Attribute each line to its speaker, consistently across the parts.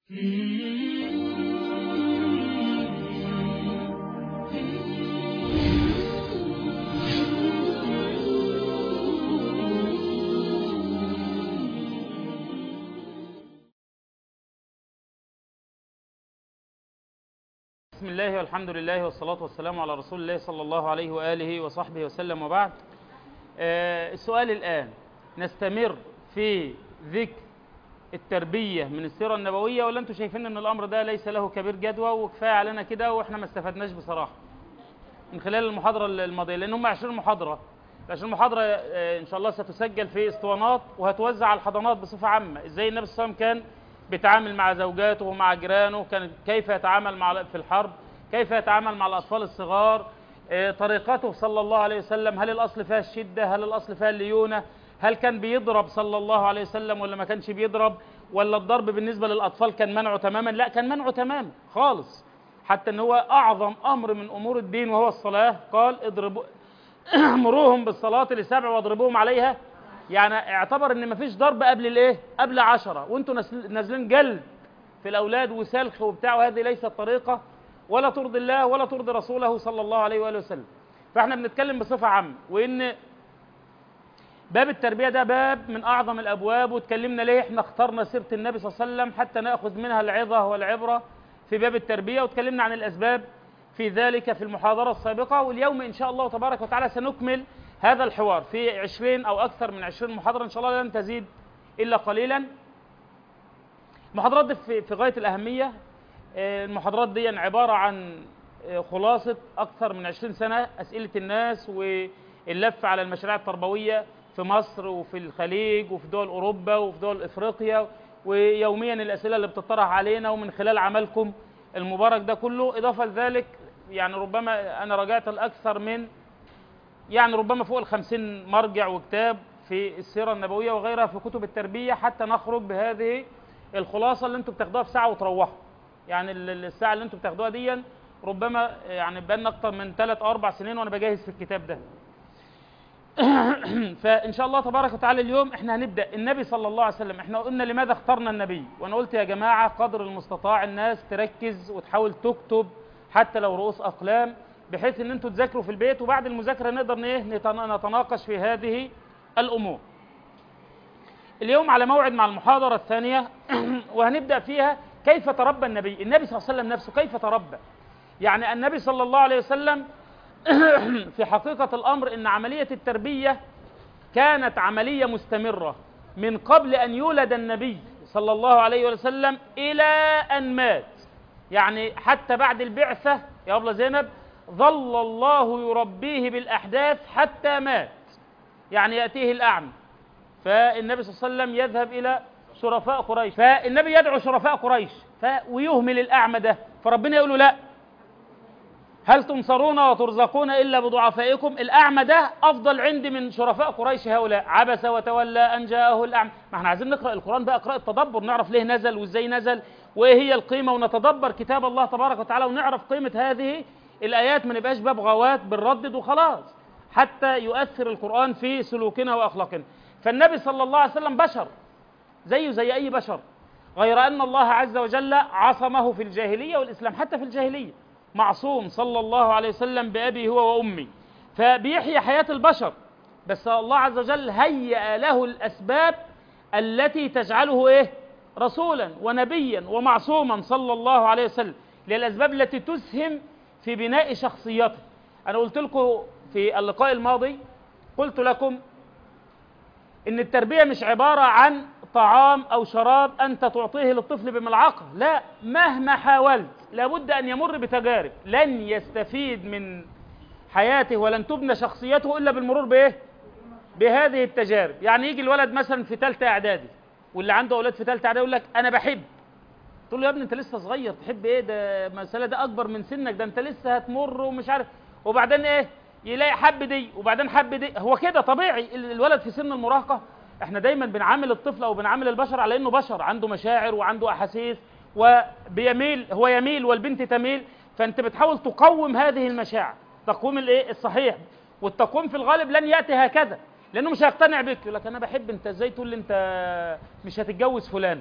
Speaker 1: بسم الله والحمد لله والصلاة والسلام على رسول الله صلى الله عليه وآله وصحبه وسلم وبعد آه السؤال الآن نستمر في ذكر التربية من السيرة النبوية ولا أنتم شايفين أن الأمر ده ليس له كبير جدوى وكفاية علينا كده وإحنا ما استفدناش بصراحة من خلال المحاضرة الماضية لأن هم 20 محاضرة 20 محاضرة آه إن شاء الله ستسجل في اسطوانات وهتوزع على الحضانات بصفة عامة إزاي النبي صلى الله عليه وسلم كان بيتعامل مع زوجاته ومع جيرانه كان كيف يتعامل مع في الحرب كيف يتعامل مع الأطفال الصغار آه طريقته صلى الله عليه وسلم هل الأصل فيها الشدة هل الأصل فيها الليونة هل كان بيضرب صلى الله عليه وسلم ولا ما كانش بيضرب ولا الضرب بالنسبة للأطفال كان منعه تماما لا كان منعه تماما خالص حتى ان هو أعظم أمر من أمور الدين وهو الصلاة قال اضربوا امروهم بالصلاة لسبع واضربوهم عليها يعني اعتبر ان مفيش ضرب قبل الايه قبل عشرة وانتوا نازلين جلد في الاولاد وسلخ وبتاع وهذه ليست طريقه ولا ترضي الله ولا ترضي رسوله صلى الله عليه واله وسلم فاحنا بنتكلم بصفه عامه وان باب التربيه ده باب من اعظم الابواب واتكلمنا ليه احنا اخترنا سيره النبي صلى الله عليه وسلم حتى ناخذ منها العظه والعبره في باب التربيه واتكلمنا عن الاسباب في ذلك في المحاضره السابقه واليوم ان شاء الله تبارك وتعالى سنكمل هذا الحوار في عشرين أو أكثر من عشرين محاضرة إن شاء الله لن تزيد إلا قليلا المحاضرات دي في, في غاية الأهمية المحاضرات دي عبارة عن خلاصة أكثر من عشرين سنة أسئلة الناس واللف على المشاريع التربوية في مصر وفي الخليج وفي دول أوروبا وفي دول إفريقيا ويوميا الأسئلة اللي بتطرح علينا ومن خلال عملكم المبارك ده كله إضافة لذلك يعني ربما أنا رجعت الأكثر من يعني ربما فوق الخمسين مرجع وكتاب في السيرة النبوية وغيرها في كتب التربية حتى نخرج بهذه الخلاصة اللي انتم بتاخدوها في ساعة وتروحوا يعني الساعة اللي انتم بتاخدوها دي ربما يعني بقالنا أكتر من ثلاث أو أربع سنين وأنا بجهز في الكتاب ده فإن شاء الله تبارك وتعالى اليوم احنا هنبدأ النبي صلى الله عليه وسلم احنا قلنا لماذا اخترنا النبي وأنا قلت يا جماعة قدر المستطاع الناس تركز وتحاول تكتب حتى لو رؤوس أقلام بحيث ان انتوا تذاكروا في البيت وبعد المذاكره نقدر ايه نتناقش في هذه الامور. اليوم على موعد مع المحاضره الثانيه وهنبدا فيها كيف تربى النبي، النبي صلى الله عليه وسلم نفسه كيف تربى؟ يعني النبي صلى الله عليه وسلم في حقيقه الامر ان عمليه التربيه كانت عمليه مستمره من قبل ان يولد النبي صلى الله عليه وسلم الى ان مات. يعني حتى بعد البعثه يا ابله زينب ظل الله يربيه بالأحداث حتى مات يعني يأتيه الأعمى فالنبي صلى الله عليه وسلم يذهب إلى شرفاء قريش فالنبي يدعو شرفاء قريش ف... ويهمل الأعمى ده فربنا يقول له لا هل تنصرون وترزقون إلا بضعفائكم الأعمى ده أفضل عندي من شرفاء قريش هؤلاء عبس وتولى أن جاءه الأعمى ما احنا عايزين نقرأ القرآن بقى قراءة تدبر نعرف ليه نزل وإزاي نزل وإيه هي القيمة ونتدبر كتاب الله تبارك وتعالى ونعرف قيمة هذه الآيات ما نبقاش باب غوات بنردد وخلاص حتى يؤثر القرآن في سلوكنا وأخلاقنا فالنبي صلى الله عليه وسلم بشر زيه زي أي بشر غير أن الله عز وجل عصمه في الجاهلية والإسلام حتى في الجاهلية معصوم صلى الله عليه وسلم بأبي هو وأمي فبيحيي حياة البشر بس الله عز وجل هيأ له الأسباب التي تجعله إيه رسولا ونبيا ومعصوما صلى الله عليه وسلم للأسباب التي تسهم في بناء شخصيته أنا قلت لكم في اللقاء الماضي قلت لكم إن التربية مش عبارة عن طعام أو شراب أنت تعطيه للطفل بملعقة لا مهما حاولت لابد أن يمر بتجارب لن يستفيد من حياته ولن تبنى شخصيته إلا بالمرور بإيه بهذه التجارب يعني يجي الولد مثلا في ثالثة إعدادي واللي عنده أولاد في ثالثة إعدادي يقول لك أنا بحب تقول له يا ابني انت لسه صغير تحب ايه ده المساله ده اكبر من سنك ده انت لسه هتمر ومش عارف وبعدين ايه يلاقي حب دي وبعدين حب دي هو كده طبيعي الولد في سن المراهقه احنا دايما بنعامل الطفل او بنعامل البشر على انه بشر عنده مشاعر وعنده احاسيس وبيميل هو يميل والبنت تميل فانت بتحاول تقوم هذه المشاعر تقويم الايه الصحيح والتقويم في الغالب لن ياتي هكذا لانه مش هيقتنع بك يقول لك انا بحب انت ازاي تقول لي انت مش هتتجوز فلان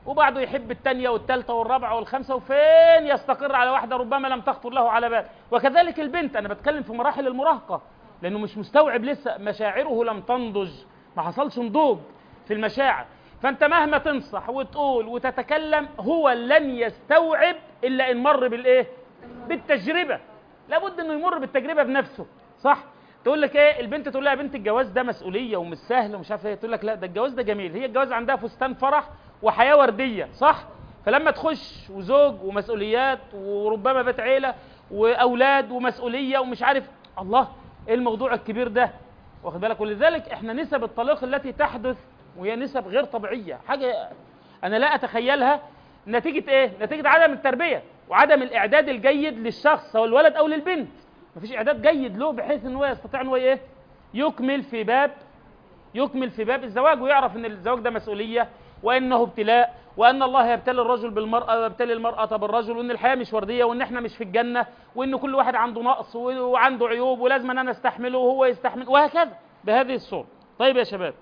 Speaker 1: وبعده يحب الثانيه والثالثه والرابعه والخامسه وفين يستقر على واحده ربما لم تخطر له على بال وكذلك البنت انا بتكلم في مراحل المراهقه لانه مش مستوعب لسه مشاعره لم تنضج ما حصلش نضوج في المشاعر فانت مهما تنصح وتقول وتتكلم هو لن يستوعب الا ان مر بالايه بالتجربه لابد انه يمر بالتجربه بنفسه صح تقول لك ايه البنت تقول لها يا بنت الجواز ده مسؤوليه ومش سهل ومش عارف ايه تقول لك لا ده الجواز ده جميل هي الجواز عندها فستان فرح وحياه ورديه صح فلما تخش وزوج ومسؤوليات وربما بيت عيله واولاد ومسؤوليه ومش عارف الله ايه الموضوع الكبير ده واخد بالك ولذلك احنا نسب الطلاق التي تحدث وهي نسب غير طبيعيه حاجه انا لا اتخيلها نتيجه ايه نتيجه عدم التربيه وعدم الاعداد الجيد للشخص سواء الولد او للبنت مفيش اعداد جيد له بحيث ان هو يستطيع ان هو ايه يكمل في باب يكمل في باب الزواج ويعرف ان الزواج ده مسؤوليه وانه ابتلاء وان الله يبتلي الرجل بالمراه ويبتلي المراه بالرجل وان الحياه مش ورديه وان احنا مش في الجنه وان كل واحد عنده نقص وعنده عيوب ولازم انا استحمله وهو يستحمل وهكذا بهذه الصوره طيب يا شباب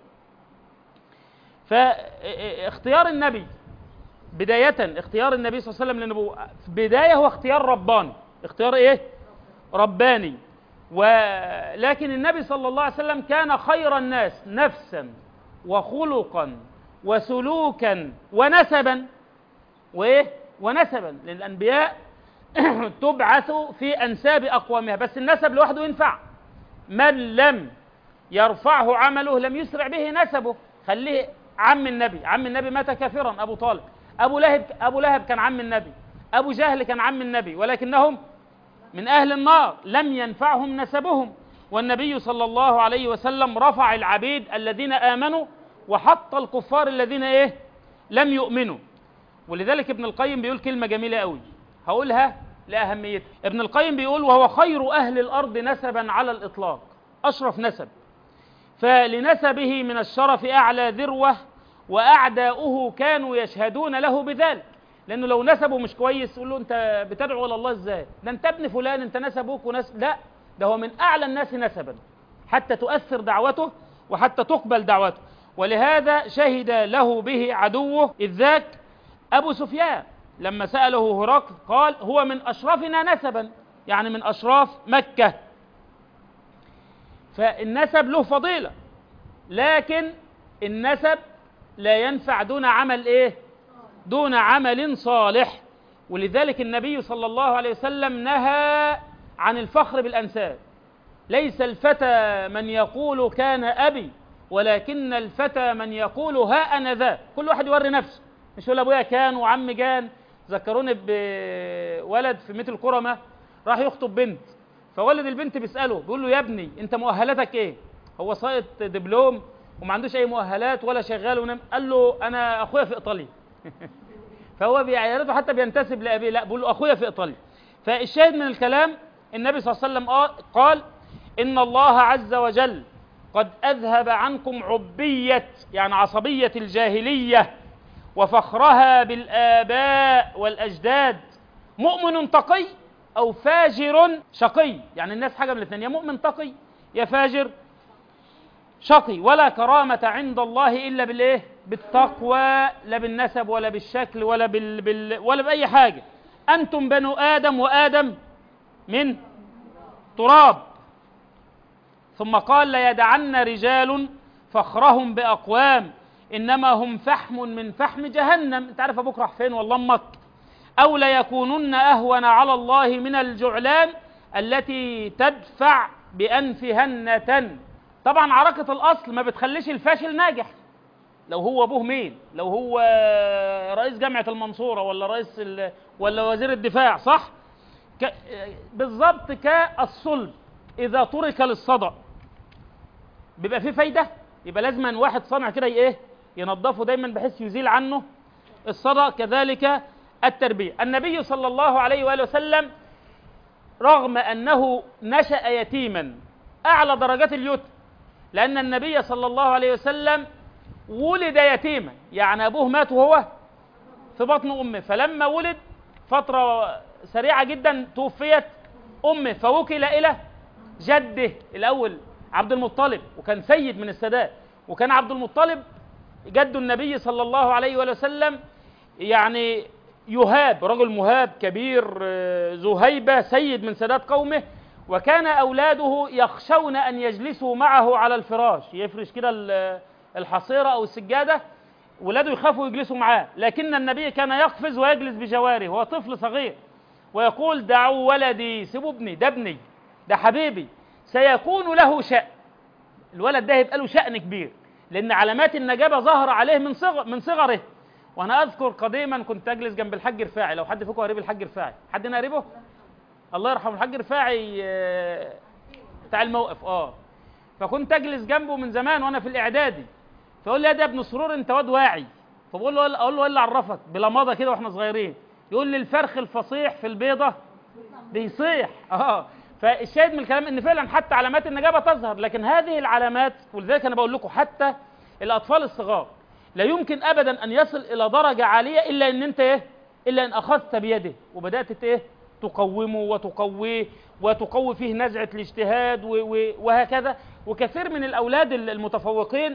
Speaker 1: فاختيار النبي بداية اختيار النبي صلى الله عليه وسلم للنبوة بداية هو اختيار رباني اختيار ايه رباني ولكن النبي صلى الله عليه وسلم كان خير الناس نفسا وخلقا وسلوكا ونسبا وايه ونسبا للانبياء تبعث في انساب اقوامها بس النسب لوحده ينفع من لم يرفعه عمله لم يسرع به نسبه خليه عم النبي عم النبي مات كافرا ابو طالب ابو لهب ابو لهب كان عم النبي ابو جهل كان عم النبي ولكنهم من اهل النار لم ينفعهم نسبهم والنبي صلى الله عليه وسلم رفع العبيد الذين امنوا وحط الكفار الذين ايه لم يؤمنوا ولذلك ابن القيم بيقول كلمه جميله قوي هقولها لاهميتها ابن القيم بيقول وهو خير اهل الارض نسبا على الاطلاق اشرف نسب فلنسبه من الشرف اعلى ذروه واعداؤه كانوا يشهدون له بذلك لانه لو نسبه مش كويس يقول له انت بتدعو الى الله ازاي ده انت ابن فلان انت نسبوك ونسب لا ده هو من اعلى الناس نسبا حتى تؤثر دعوته وحتى تقبل دعوته ولهذا شهد له به عدوه اذ ذاك ابو سفيان لما ساله هرقل قال هو من اشرفنا نسبا يعني من اشراف مكه فالنسب له فضيله لكن النسب لا ينفع دون عمل ايه دون عمل صالح ولذلك النبي صلى الله عليه وسلم نهى عن الفخر بالانساب ليس الفتى من يقول كان ابي ولكن الفتى من يقول ها انا ذا كل واحد يوري نفسه مش يقول ابويا كان وعم جان ذكروني بولد في مثل الكرمه راح يخطب بنت فولد البنت بيساله بيقول له يا ابني انت مؤهلاتك ايه هو ساقط دبلوم وما عندوش اي مؤهلات ولا شغال ونام قال له انا اخويا في ايطاليا فهو بيعيرته حتى بينتسب لابيه لا بيقول له اخويا في ايطاليا فالشاهد من الكلام النبي صلى الله عليه وسلم قال ان الله عز وجل قد اذهب عنكم عبيه يعني عصبيه الجاهليه وفخرها بالاباء والاجداد مؤمن تقي او فاجر شقي يعني الناس حاجه من الاثنين يا مؤمن تقي يا فاجر شقي ولا كرامة عند الله إلا بالإيه؟ بالتقوى لا بالنسب ولا بالشكل ولا بال... بال... ولا بأي حاجة أنتم بنو آدم وآدم من تراب ثم قال ليدعن رجال فخرهم بأقوام إنما هم فحم من فحم جهنم أنت عارف أبوك راح فين والله أمك أو ليكونن أهون على الله من الجعلان التي تدفع بأنفهنة طبعا عراقة الأصل ما بتخليش الفاشل ناجح لو هو أبوه مين لو هو رئيس جامعة المنصورة ولا رئيس ال... ولا وزير الدفاع صح ك... بالظبط كالصلب إذا ترك للصدى بيبقى فيه فايدة يبقى لازم واحد صانع كده ايه ينظفه دايما بحيث يزيل عنه الصدى كذلك التربية النبي صلى الله عليه وآله وسلم رغم أنه نشأ يتيما أعلى درجات اليتم لأن النبي صلى الله عليه وسلم ولد يتيما يعني أبوه مات وهو في بطن أمه فلما ولد فترة سريعة جدا توفيت أمه فوكل إلى جده الأول عبد المطلب وكان سيد من السادات وكان عبد المطلب جد النبي صلى الله عليه وسلم يعني يهاب رجل مهاب كبير آه، ذو هيبة سيد من سادات قومه وكان أولاده يخشون أن يجلسوا معه على الفراش يفرش كده ال- الحصيرة أو السجادة ولاده يخافوا يجلسوا معاه لكن النبي كان يقفز ويجلس بجواره هو طفل صغير ويقول دعوا ولدي سيبوا ابني ده ابني ده حبيبي سيكون له شأن الولد ده هيبقى له شأن كبير لأن علامات النجابة ظاهرة عليه من صغر من صغره وأنا أذكر قديما كنت أجلس جنب الحاج رفاعي لو حد فيكم قريب الحاج رفاعي حد هنا قريبه؟ الله يرحمه الحاج رفاعي آه، بتاع الموقف اه فكنت اجلس جنبه من زمان وانا في الاعدادي فيقول لي يا ده ابن سرور انت واد واعي فبقول له اقول له ايه اللي عرفك بلمضه كده واحنا صغيرين يقول لي الفرخ الفصيح في البيضه بيصيح اه فالشاهد من الكلام ان فعلا حتى علامات النجابه تظهر لكن هذه العلامات ولذلك انا بقول لكم حتى الاطفال الصغار لا يمكن ابدا ان يصل الى درجه عاليه الا ان انت ايه الا ان اخذت بيده وبدات ايه تقومه وتقويه وتقوي فيه نزعه الاجتهاد و- و- وهكذا وكثير من الاولاد المتفوقين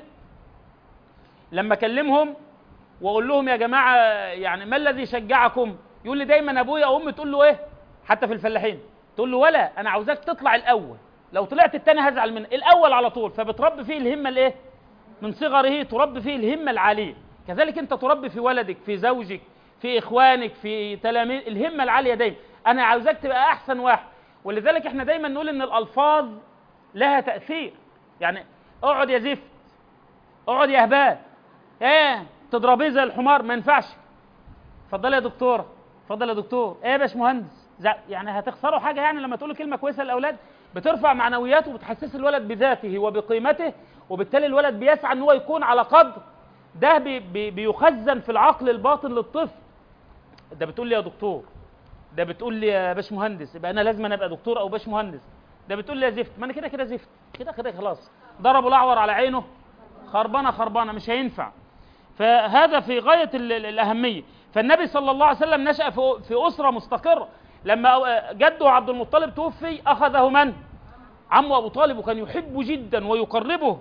Speaker 1: لما اكلمهم واقول لهم يا جماعه يعني ما الذي شجعكم يقول لي دايما ابويا او امي تقول له ايه حتى في الفلاحين تقول له ولا انا عاوزاك تطلع الاول لو طلعت التاني هزعل منك الاول على طول فبتربي فيه الهمه الايه من صغره تربي فيه الهمه العاليه كذلك انت تربي في ولدك في زوجك في اخوانك في تلاميذ الهمه العاليه دايما انا عاوزاك تبقى احسن واحد ولذلك احنا دايما نقول ان الالفاظ لها تاثير يعني اقعد يا زفت اقعد يا هبال ايه تضربيه زي الحمار ما ينفعش اتفضل يا دكتوره اتفضل يا دكتور ايه يا باشمهندس زع- يعني هتخسروا حاجه يعني لما تقولوا كلمه كويسه للاولاد بترفع معنوياته وبتحسس الولد بذاته وبقيمته وبالتالي الولد بيسعى ان هو يكون على قدر ده بي بي بيخزن في العقل الباطن للطفل ده بتقول لي يا دكتور ده بتقول لي يا باشمهندس يبقى انا لازم أنا ابقى دكتور او باشمهندس ده بتقول لي يا زفت ما انا كده كده زفت كده كده خلاص ضربوا الاعور على عينه خربانه خربانه مش هينفع فهذا في غايه ال- ال- الاهميه فالنبي صلى الله عليه وسلم نشا في في اسره مستقره لما جده عبد المطلب توفي اخذه من عمه ابو طالب وكان يحبه جدا ويقربه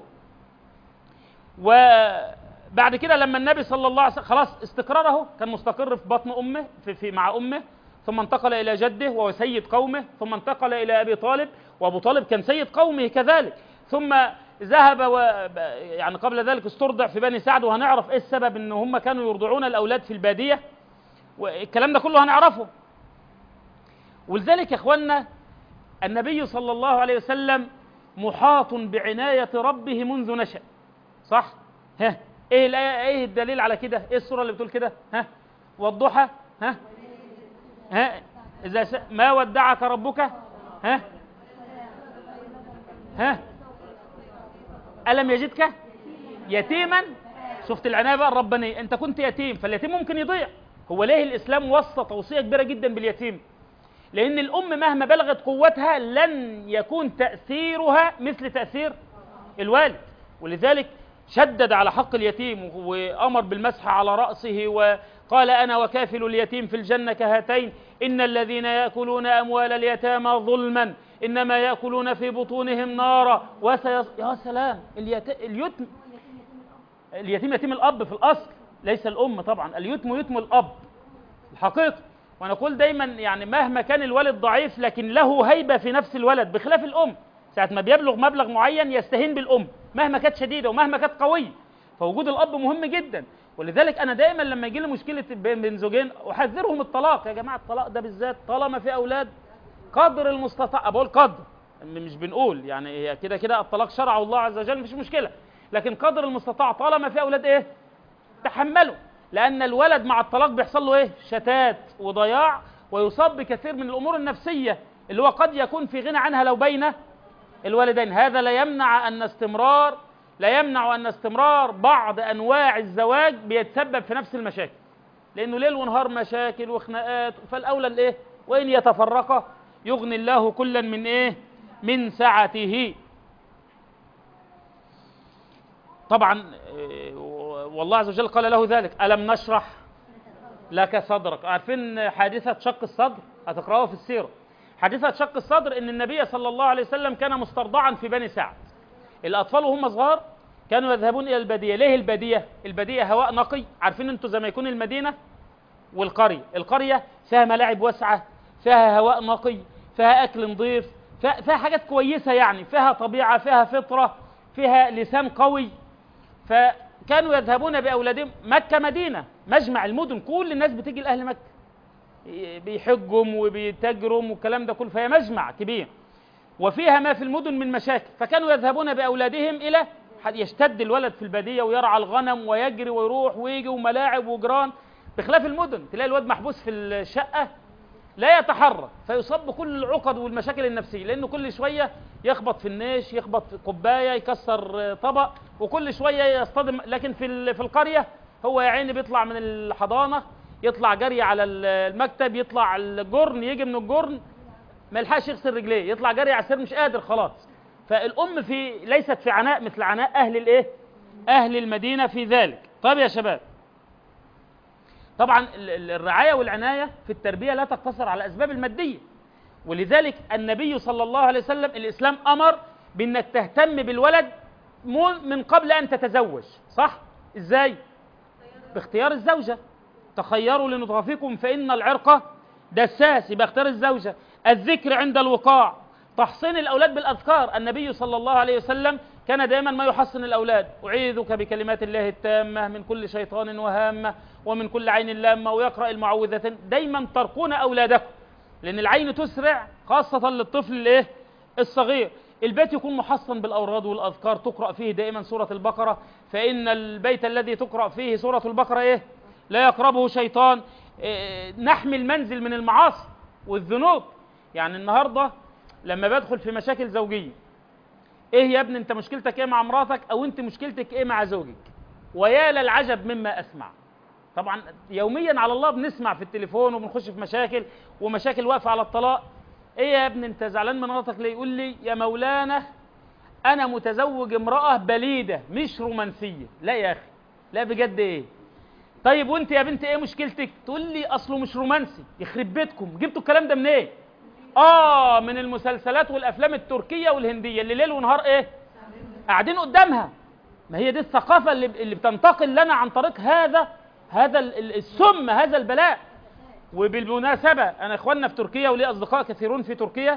Speaker 1: وبعد كده لما النبي صلى الله عليه وسلم خلاص استقراره كان مستقر في بطن امه في, في مع امه ثم انتقل الى جده وهو سيد قومه ثم انتقل الى ابي طالب وابو طالب كان سيد قومه كذلك ثم ذهب و يعني قبل ذلك استرضع في بني سعد وهنعرف ايه السبب ان هم كانوا يرضعون الاولاد في الباديه والكلام ده كله هنعرفه ولذلك يا اخوانا النبي صلى الله عليه وسلم محاط بعنايه ربه منذ نشأ صح ها ايه الآية ايه الدليل على كده ايه السوره اللي بتقول كده ها والضحى ها ها اذا س... ما ودعك ربك ها ها الم يجدك يتيما شفت العنايه بقى الربانيه انت كنت يتيم فاليتيم ممكن يضيع هو ليه الاسلام وصى توصيه كبيره جدا باليتيم لان الام مهما بلغت قوتها لن يكون تاثيرها مثل تاثير الوالد ولذلك شدد على حق اليتيم وامر بالمسح على راسه وقال انا وكافل اليتيم في الجنه كهاتين ان الذين ياكلون اموال اليتامى ظلما انما ياكلون في بطونهم نارا وسيص... يا سلام اليت... اليتم اليتيم يتيم الاب في الاصل ليس الام طبعا اليتم يتم الاب الحقيقه وانا اقول دايما يعني مهما كان الولد ضعيف لكن له هيبه في نفس الولد بخلاف الام ساعه ما بيبلغ مبلغ معين يستهين بالام مهما كانت شديده ومهما كانت قويه فوجود الاب مهم جدا ولذلك انا دايما لما يجي لي مشكله بين بين زوجين احذرهم الطلاق يا جماعه الطلاق ده بالذات طالما في اولاد قدر المستطاع بقول قدر مش بنقول يعني هي كده كده الطلاق شرعه الله عز وجل مفيش مشكله لكن قدر المستطاع طالما في اولاد ايه تحملوا لان الولد مع الطلاق بيحصل له ايه شتات وضياع ويصاب بكثير من الامور النفسيه اللي هو قد يكون في غنى عنها لو بين الوالدين هذا لا يمنع ان استمرار لا يمنع ان استمرار بعض انواع الزواج بيتسبب في نفس المشاكل لانه ليل ونهار مشاكل وخناقات فالاولى الايه وان يتفرقا يغني الله كلا من ايه من سعته طبعا إيه، والله عز وجل قال له ذلك الم نشرح لك صدرك عارفين حادثه شق الصدر هتقراوها في السيره حادثه شق الصدر ان النبي صلى الله عليه وسلم كان مسترضعا في بني سعد الاطفال وهم صغار كانوا يذهبون الى الباديه ليه الباديه الباديه هواء نقي عارفين انتوا زي ما يكون المدينه والقرية القرية فيها ملاعب واسعة فيها هواء نقي فيها أكل نظيف فيها فيها حاجات كويسة يعني فيها طبيعة فيها فطرة فيها لسان قوي فكانوا يذهبون بأولادهم مكة مدينة مجمع المدن كل الناس بتيجي لأهل مكة بيحجهم وبيتاجروا والكلام ده كله فهي مجمع كبير وفيها ما في المدن من مشاكل فكانوا يذهبون بأولادهم إلى يشتد الولد في البادية ويرعى الغنم ويجري ويروح ويجي وملاعب وجران بخلاف المدن تلاقي الواد محبوس في الشقة لا يتحرك فيصاب بكل العقد والمشاكل النفسية لأنه كل شوية يخبط في النيش يخبط في كوباية يكسر طبق وكل شوية يصطدم لكن في في القرية هو يا عيني بيطلع من الحضانة يطلع جري على المكتب يطلع الجرن يجي من الجرن ما يلحقش يغسل رجليه يطلع جري على السرير مش قادر خلاص فالام في ليست في عناء مثل عناء اهل الايه اهل المدينه في ذلك طيب يا شباب طبعا الرعايه والعنايه في التربيه لا تقتصر على الاسباب الماديه ولذلك النبي صلى الله عليه وسلم الاسلام امر بانك تهتم بالولد من قبل ان تتزوج صح ازاي باختيار الزوجه تخيروا لنطفيكم فان العرق دساس يبقى اختار الزوجه الذكر عند الوقاع تحصين الأولاد بالأذكار النبي صلى الله عليه وسلم كان دائما ما يحصن الأولاد أعيذك بكلمات الله التامة من كل شيطان وهامة ومن كل عين لامة ويقرأ المعوذتين دايما ترقون أولادكم لأن العين تسرع خاصة للطفل الايه الصغير البيت يكون محصن بالأوراد والأذكار تقرأ فيه دائما سورة البقرة فإن البيت الذي تقرأ فيه سورة البقرة إيه لا يقربه شيطان إيه نحمي المنزل من المعاصي والذنوب يعني النهارده لما بدخل في مشاكل زوجيه ايه يا ابني انت مشكلتك ايه مع مراتك او انت مشكلتك ايه مع زوجك ويا للعجب مما اسمع طبعا يوميا على الله بنسمع في التليفون وبنخش في مشاكل ومشاكل واقفه على الطلاق ايه يا ابني انت زعلان من مراتك ليه يقول لي يا مولانا انا متزوج امراه بليده مش رومانسيه لا يا اخي لا بجد ايه طيب وانت يا بنت ايه مشكلتك تقول لي اصله مش رومانسي يخرب بيتكم جبتوا الكلام ده منين إيه؟ اه من المسلسلات والافلام التركيه والهنديه اللي ليل ونهار ايه قاعدين قدامها ما هي دي الثقافه اللي اللي بتنتقل لنا عن طريق هذا هذا السم هذا البلاء وبالمناسبه انا اخواننا في تركيا ولي اصدقاء كثيرون في تركيا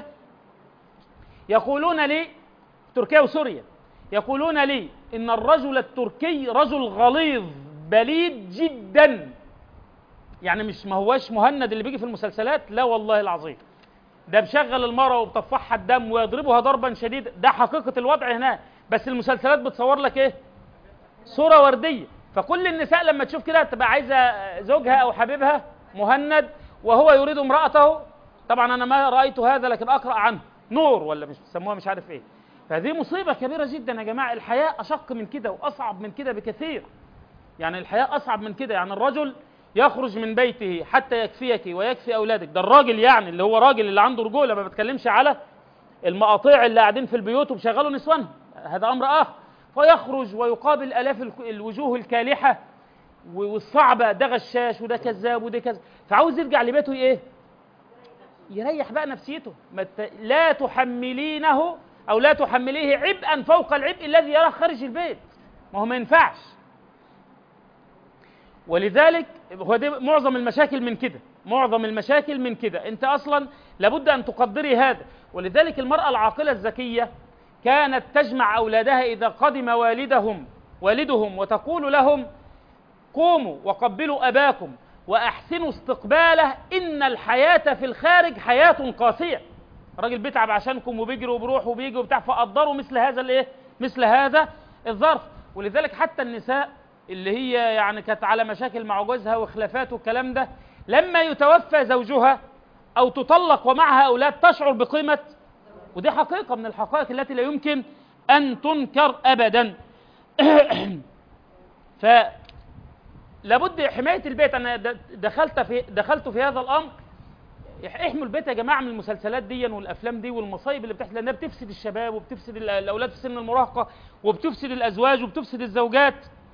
Speaker 1: يقولون لي تركيا وسوريا يقولون لي ان الرجل التركي رجل غليظ بليد جدا يعني مش ما هواش مهند اللي بيجي في المسلسلات لا والله العظيم ده مشغل المرأة وبتطفحها الدم ويضربها ضربا شديدا ده حقيقة الوضع هناك بس المسلسلات بتصور لك ايه صورة وردية فكل النساء لما تشوف كده تبقى عايزة زوجها أو حبيبها مهند وهو يريد امرأته طبعا أنا ما رأيت هذا لكن أقرأ عنه نور ولا مش بيسموها مش عارف ايه فهذه مصيبة كبيرة جدا يا جماعة الحياة أشق من كده وأصعب من كده بكثير يعني الحياة أصعب من كده يعني الرجل يخرج من بيته حتى يكفيك ويكفي اولادك ده الراجل يعني اللي هو راجل اللي عنده رجوله ما بتكلمش على المقاطيع اللي قاعدين في البيوت وبشغلوا نسوانهم هذا امر اخر فيخرج ويقابل الاف الوجوه الكالحه والصعبه ده غشاش وده كذاب وده كذاب فعاوز يرجع لبيته ايه يريح بقى نفسيته لا تحملينه او لا تحمليه عبئا فوق العبء الذي يراه خارج البيت ما هو ما ينفعش ولذلك هو دي معظم المشاكل من كده معظم المشاكل من كده انت اصلا لابد ان تقدري هذا ولذلك المراه العاقله الذكيه كانت تجمع اولادها اذا قدم والدهم والدهم وتقول لهم قوموا وقبلوا اباكم واحسنوا استقباله ان الحياه في الخارج حياه قاسيه الراجل بيتعب عشانكم وبيجري وبيروح وبيجي وبتاع فقدروا مثل هذا الايه مثل هذا الظرف ولذلك حتى النساء اللي هي يعني كانت على مشاكل مع جوزها وخلافات والكلام ده لما يتوفى زوجها او تطلق ومعها اولاد تشعر بقيمه ودي حقيقه من الحقائق التي لا يمكن ان تنكر ابدا ف لابد حمايه البيت انا دخلت في دخلت في هذا الامر احموا البيت يا جماعه من المسلسلات دي والافلام دي والمصايب اللي بتحصل لانها بتفسد الشباب وبتفسد الاولاد في سن المراهقه وبتفسد الازواج وبتفسد الزوجات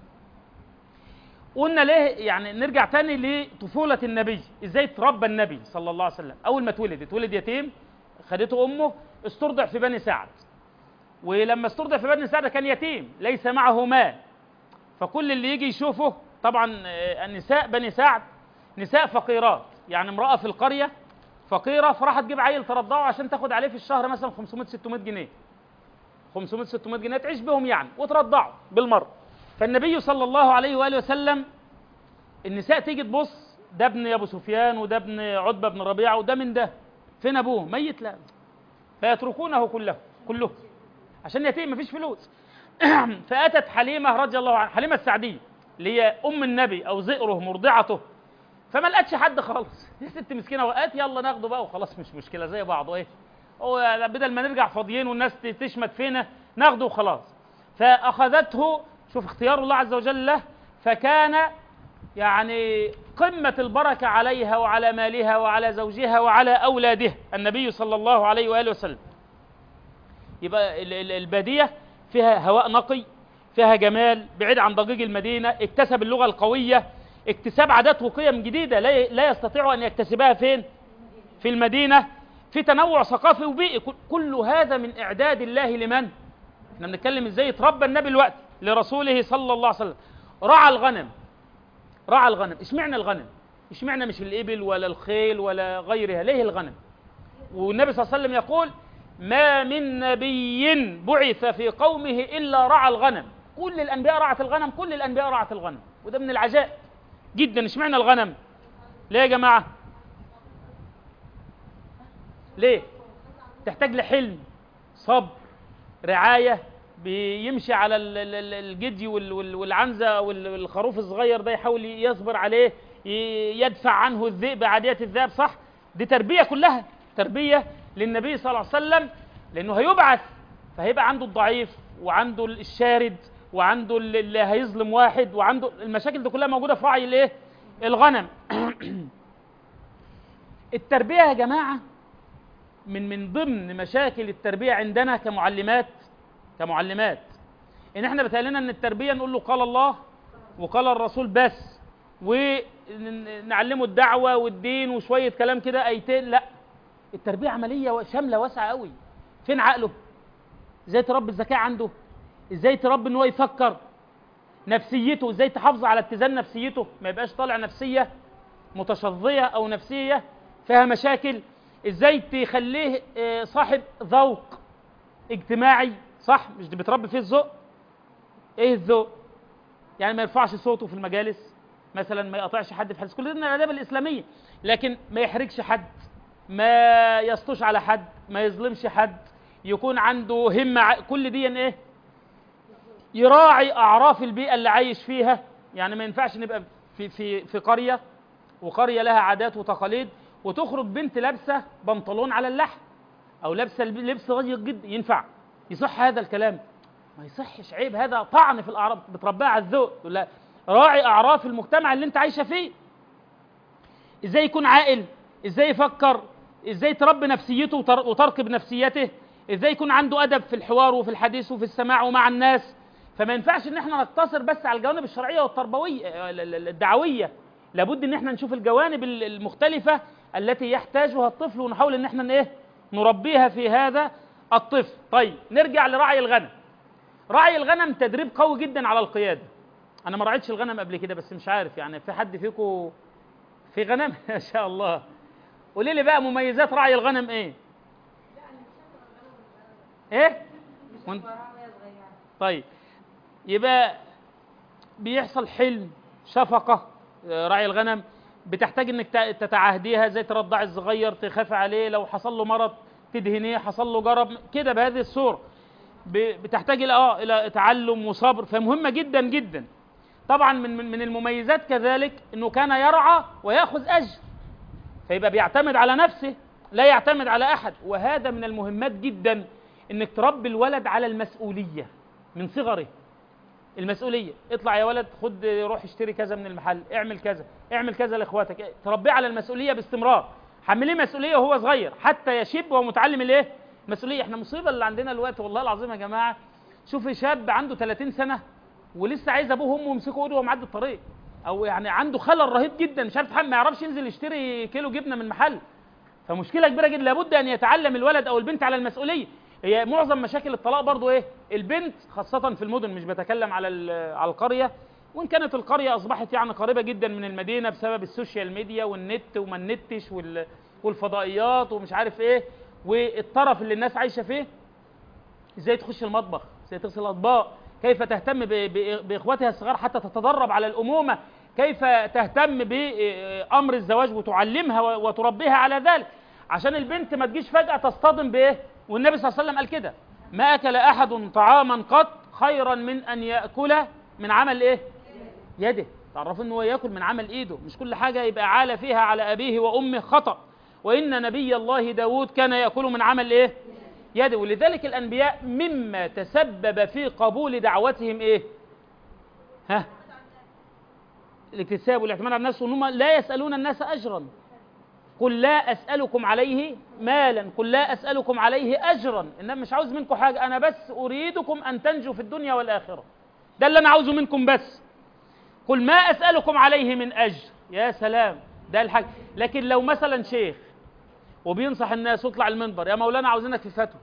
Speaker 1: قلنا ليه يعني نرجع تاني لطفولة النبي ازاي تربى النبي صلى الله عليه وسلم اول ما اتولد اتولد يتيم خدته امه استرضع في بني سعد ولما استرضع في بني سعد كان يتيم ليس معه مال فكل اللي يجي يشوفه طبعا النساء بني سعد نساء فقيرات يعني امراه في القريه فقيره فراحت تجيب عيل ترضعه عشان تاخد عليه في الشهر مثلا 500 600 جنيه 500 600 جنيه تعيش بهم يعني وترضعه بالمره فالنبي صلى الله عليه واله وسلم النساء تيجي تبص ده ابن ابو سفيان وده ابن عتبه بن ربيعه وده من ده فين ابوه ميت لا فيتركونه كله كله عشان يتيم مفيش فلوس فاتت حليمه رضي الله عنها حليمه السعديه اللي هي ام النبي او زئره مرضعته فما لقتش حد خالص يا ست مسكينه وقات يلا ناخده بقى وخلاص مش مشكله زي بعض ايه هو بدل ما نرجع فاضيين والناس تشمت فينا ناخده وخلاص فاخذته شوف اختيار الله عز وجل له فكان يعني قمة البركة عليها وعلى مالها وعلى زوجها وعلى أولادها النبي صلى الله عليه وآله وسلم يبقى البادية فيها هواء نقي فيها جمال بعيد عن ضجيج المدينة اكتسب اللغة القوية اكتساب عادات وقيم جديدة لا يستطيع أن يكتسبها فين في المدينة في تنوع ثقافي وبيئي كل هذا من إعداد الله لمن احنا بنتكلم ازاي يتربى النبي الوقت لرسوله صلى الله عليه وسلم رعى الغنم رعى الغنم اشمعنى الغنم اشمعنى مش الإبل ولا الخيل ولا غيرها ليه الغنم والنبي صلى الله عليه وسلم يقول ما من نبي بعث في قومه إلا رعى الغنم كل الأنبياء رعت الغنم كل الأنبياء رعت الغنم وده من العجائب جدا اشمعنى الغنم ليه يا جماعة ليه تحتاج لحلم صبر رعاية بيمشي على الجدي والعنزة والخروف الصغير ده يحاول يصبر عليه يدفع عنه الذئب عادية الذئب صح دي تربية كلها تربية للنبي صلى الله عليه وسلم لأنه هيبعث فهيبقى عنده الضعيف وعنده الشارد وعنده اللي هيظلم واحد وعنده المشاكل دي كلها موجودة في رعي الايه الغنم التربية يا جماعة من من ضمن مشاكل التربية عندنا كمعلمات كمعلمات ان احنا بتقالنا ان التربيه نقول له قال الله وقال الرسول بس ونعلمه الدعوه والدين وشويه كلام كده ايتين لا التربيه عمليه شامله واسعه قوي فين عقله ازاي تربي الذكاء عنده ازاي تربي ان هو يفكر نفسيته ازاي تحافظ على اتزان نفسيته ما يبقاش طالع نفسيه متشظيه او نفسيه فيها مشاكل ازاي تخليه صاحب ذوق اجتماعي صح مش دي بتربي فيه الذوق ايه الذوق يعني ما يرفعش صوته في المجالس مثلا ما يقطعش حد في حديث كل ده من الاداب الاسلاميه لكن ما يحرجش حد ما يسطوش على حد ما يظلمش حد يكون عنده همه كل دي ايه يراعي اعراف البيئه اللي عايش فيها يعني ما ينفعش نبقى في في في قريه وقريه لها عادات وتقاليد وتخرج بنت لابسه بنطلون على اللحم او لابسه لبس ضيق جدا ينفع يصح هذا الكلام ما يصحش عيب هذا طعن في الاعراف بتربيها على الذوق تقول لها راعي اعراف المجتمع اللي انت عايشه فيه ازاي يكون عاقل ازاي يفكر ازاي تربي نفسيته وترقب نفسيته ازاي يكون عنده ادب في الحوار وفي الحديث وفي السماع ومع الناس فما ينفعش ان احنا نقتصر بس على الجوانب الشرعيه والتربويه الدعويه لابد ان احنا نشوف الجوانب المختلفه التي يحتاجها الطفل ونحاول ان احنا ايه نربيها في هذا الطفل طيب نرجع لرعي الغنم رعي الغنم تدريب قوي جدا على القياده انا ما رعيتش الغنم قبل كده بس مش عارف يعني في حد فيكم في غنم ما شاء الله قولي لي بقى مميزات رعي الغنم ايه ايه وانت... طيب يبقى بيحصل حلم شفقه رعي الغنم بتحتاج انك تتعاهديها زي ترضعي الصغير تخافي عليه لو حصل له مرض تدهنيه حصل له جرب كده بهذه الصوره بتحتاج الى اه الى تعلم وصبر فمهمه جدا جدا طبعا من من المميزات كذلك انه كان يرعى وياخذ اجر فيبقى بيعتمد على نفسه لا يعتمد على احد وهذا من المهمات جدا انك تربي الولد على المسؤوليه من صغره المسؤوليه اطلع يا ولد خد روح اشتري كذا من المحل اعمل كذا اعمل كذا لاخواتك تربيه على المسؤوليه باستمرار حمليه مسؤوليه وهو صغير حتى يشب وهو متعلم الايه مسؤوليه احنا مصيبه اللي عندنا الوقت والله العظيم يا جماعه شوف شاب عنده 30 سنه ولسه عايز ابوه وامه يمسكوا ايده وهو معدي الطريق او يعني عنده خلل رهيب جدا مش عارف ما يعرفش ينزل يشتري كيلو جبنه من محل فمشكله كبيره جدا لابد ان يتعلم الولد او البنت على المسؤوليه هي معظم مشاكل الطلاق برضو ايه البنت خاصه في المدن مش بتكلم على على القريه وان كانت القريه اصبحت يعني قريبه جدا من المدينه بسبب السوشيال ميديا والنت وما النتش وال- والفضائيات ومش عارف ايه والطرف اللي الناس عايشه فيه ازاي تخش المطبخ ازاي تغسل الاطباق كيف تهتم ب- ب- باخواتها الصغار حتى تتدرب على الامومه كيف تهتم بامر الزواج وتعلمها و- وتربيها على ذلك عشان البنت ما تجيش فجاه تصطدم بايه والنبي صلى الله عليه وسلم قال كده ما اكل احد طعاما قط خيرا من ان ياكل من عمل ايه يده تعرفوا ان هو ياكل من عمل ايده مش كل حاجه يبقى عالة فيها على ابيه وامه خطأ وان نبي الله داود كان ياكل من عمل ايه يده ولذلك الانبياء مما تسبب في قبول دعوتهم ايه ها الاكتساب والاعتماد على النفس وانهم لا يسالون الناس اجرا قل لا اسالكم عليه مالا قل لا اسالكم عليه اجرا انما مش عاوز منكم حاجه انا بس اريدكم ان تنجوا في الدنيا والاخره ده اللي انا عاوزه منكم بس قل ما اسالكم عليه من اجر يا سلام ده الحاجه لكن لو مثلا شيخ وبينصح الناس ويطلع المنبر يا مولانا عاوزينك في فتوى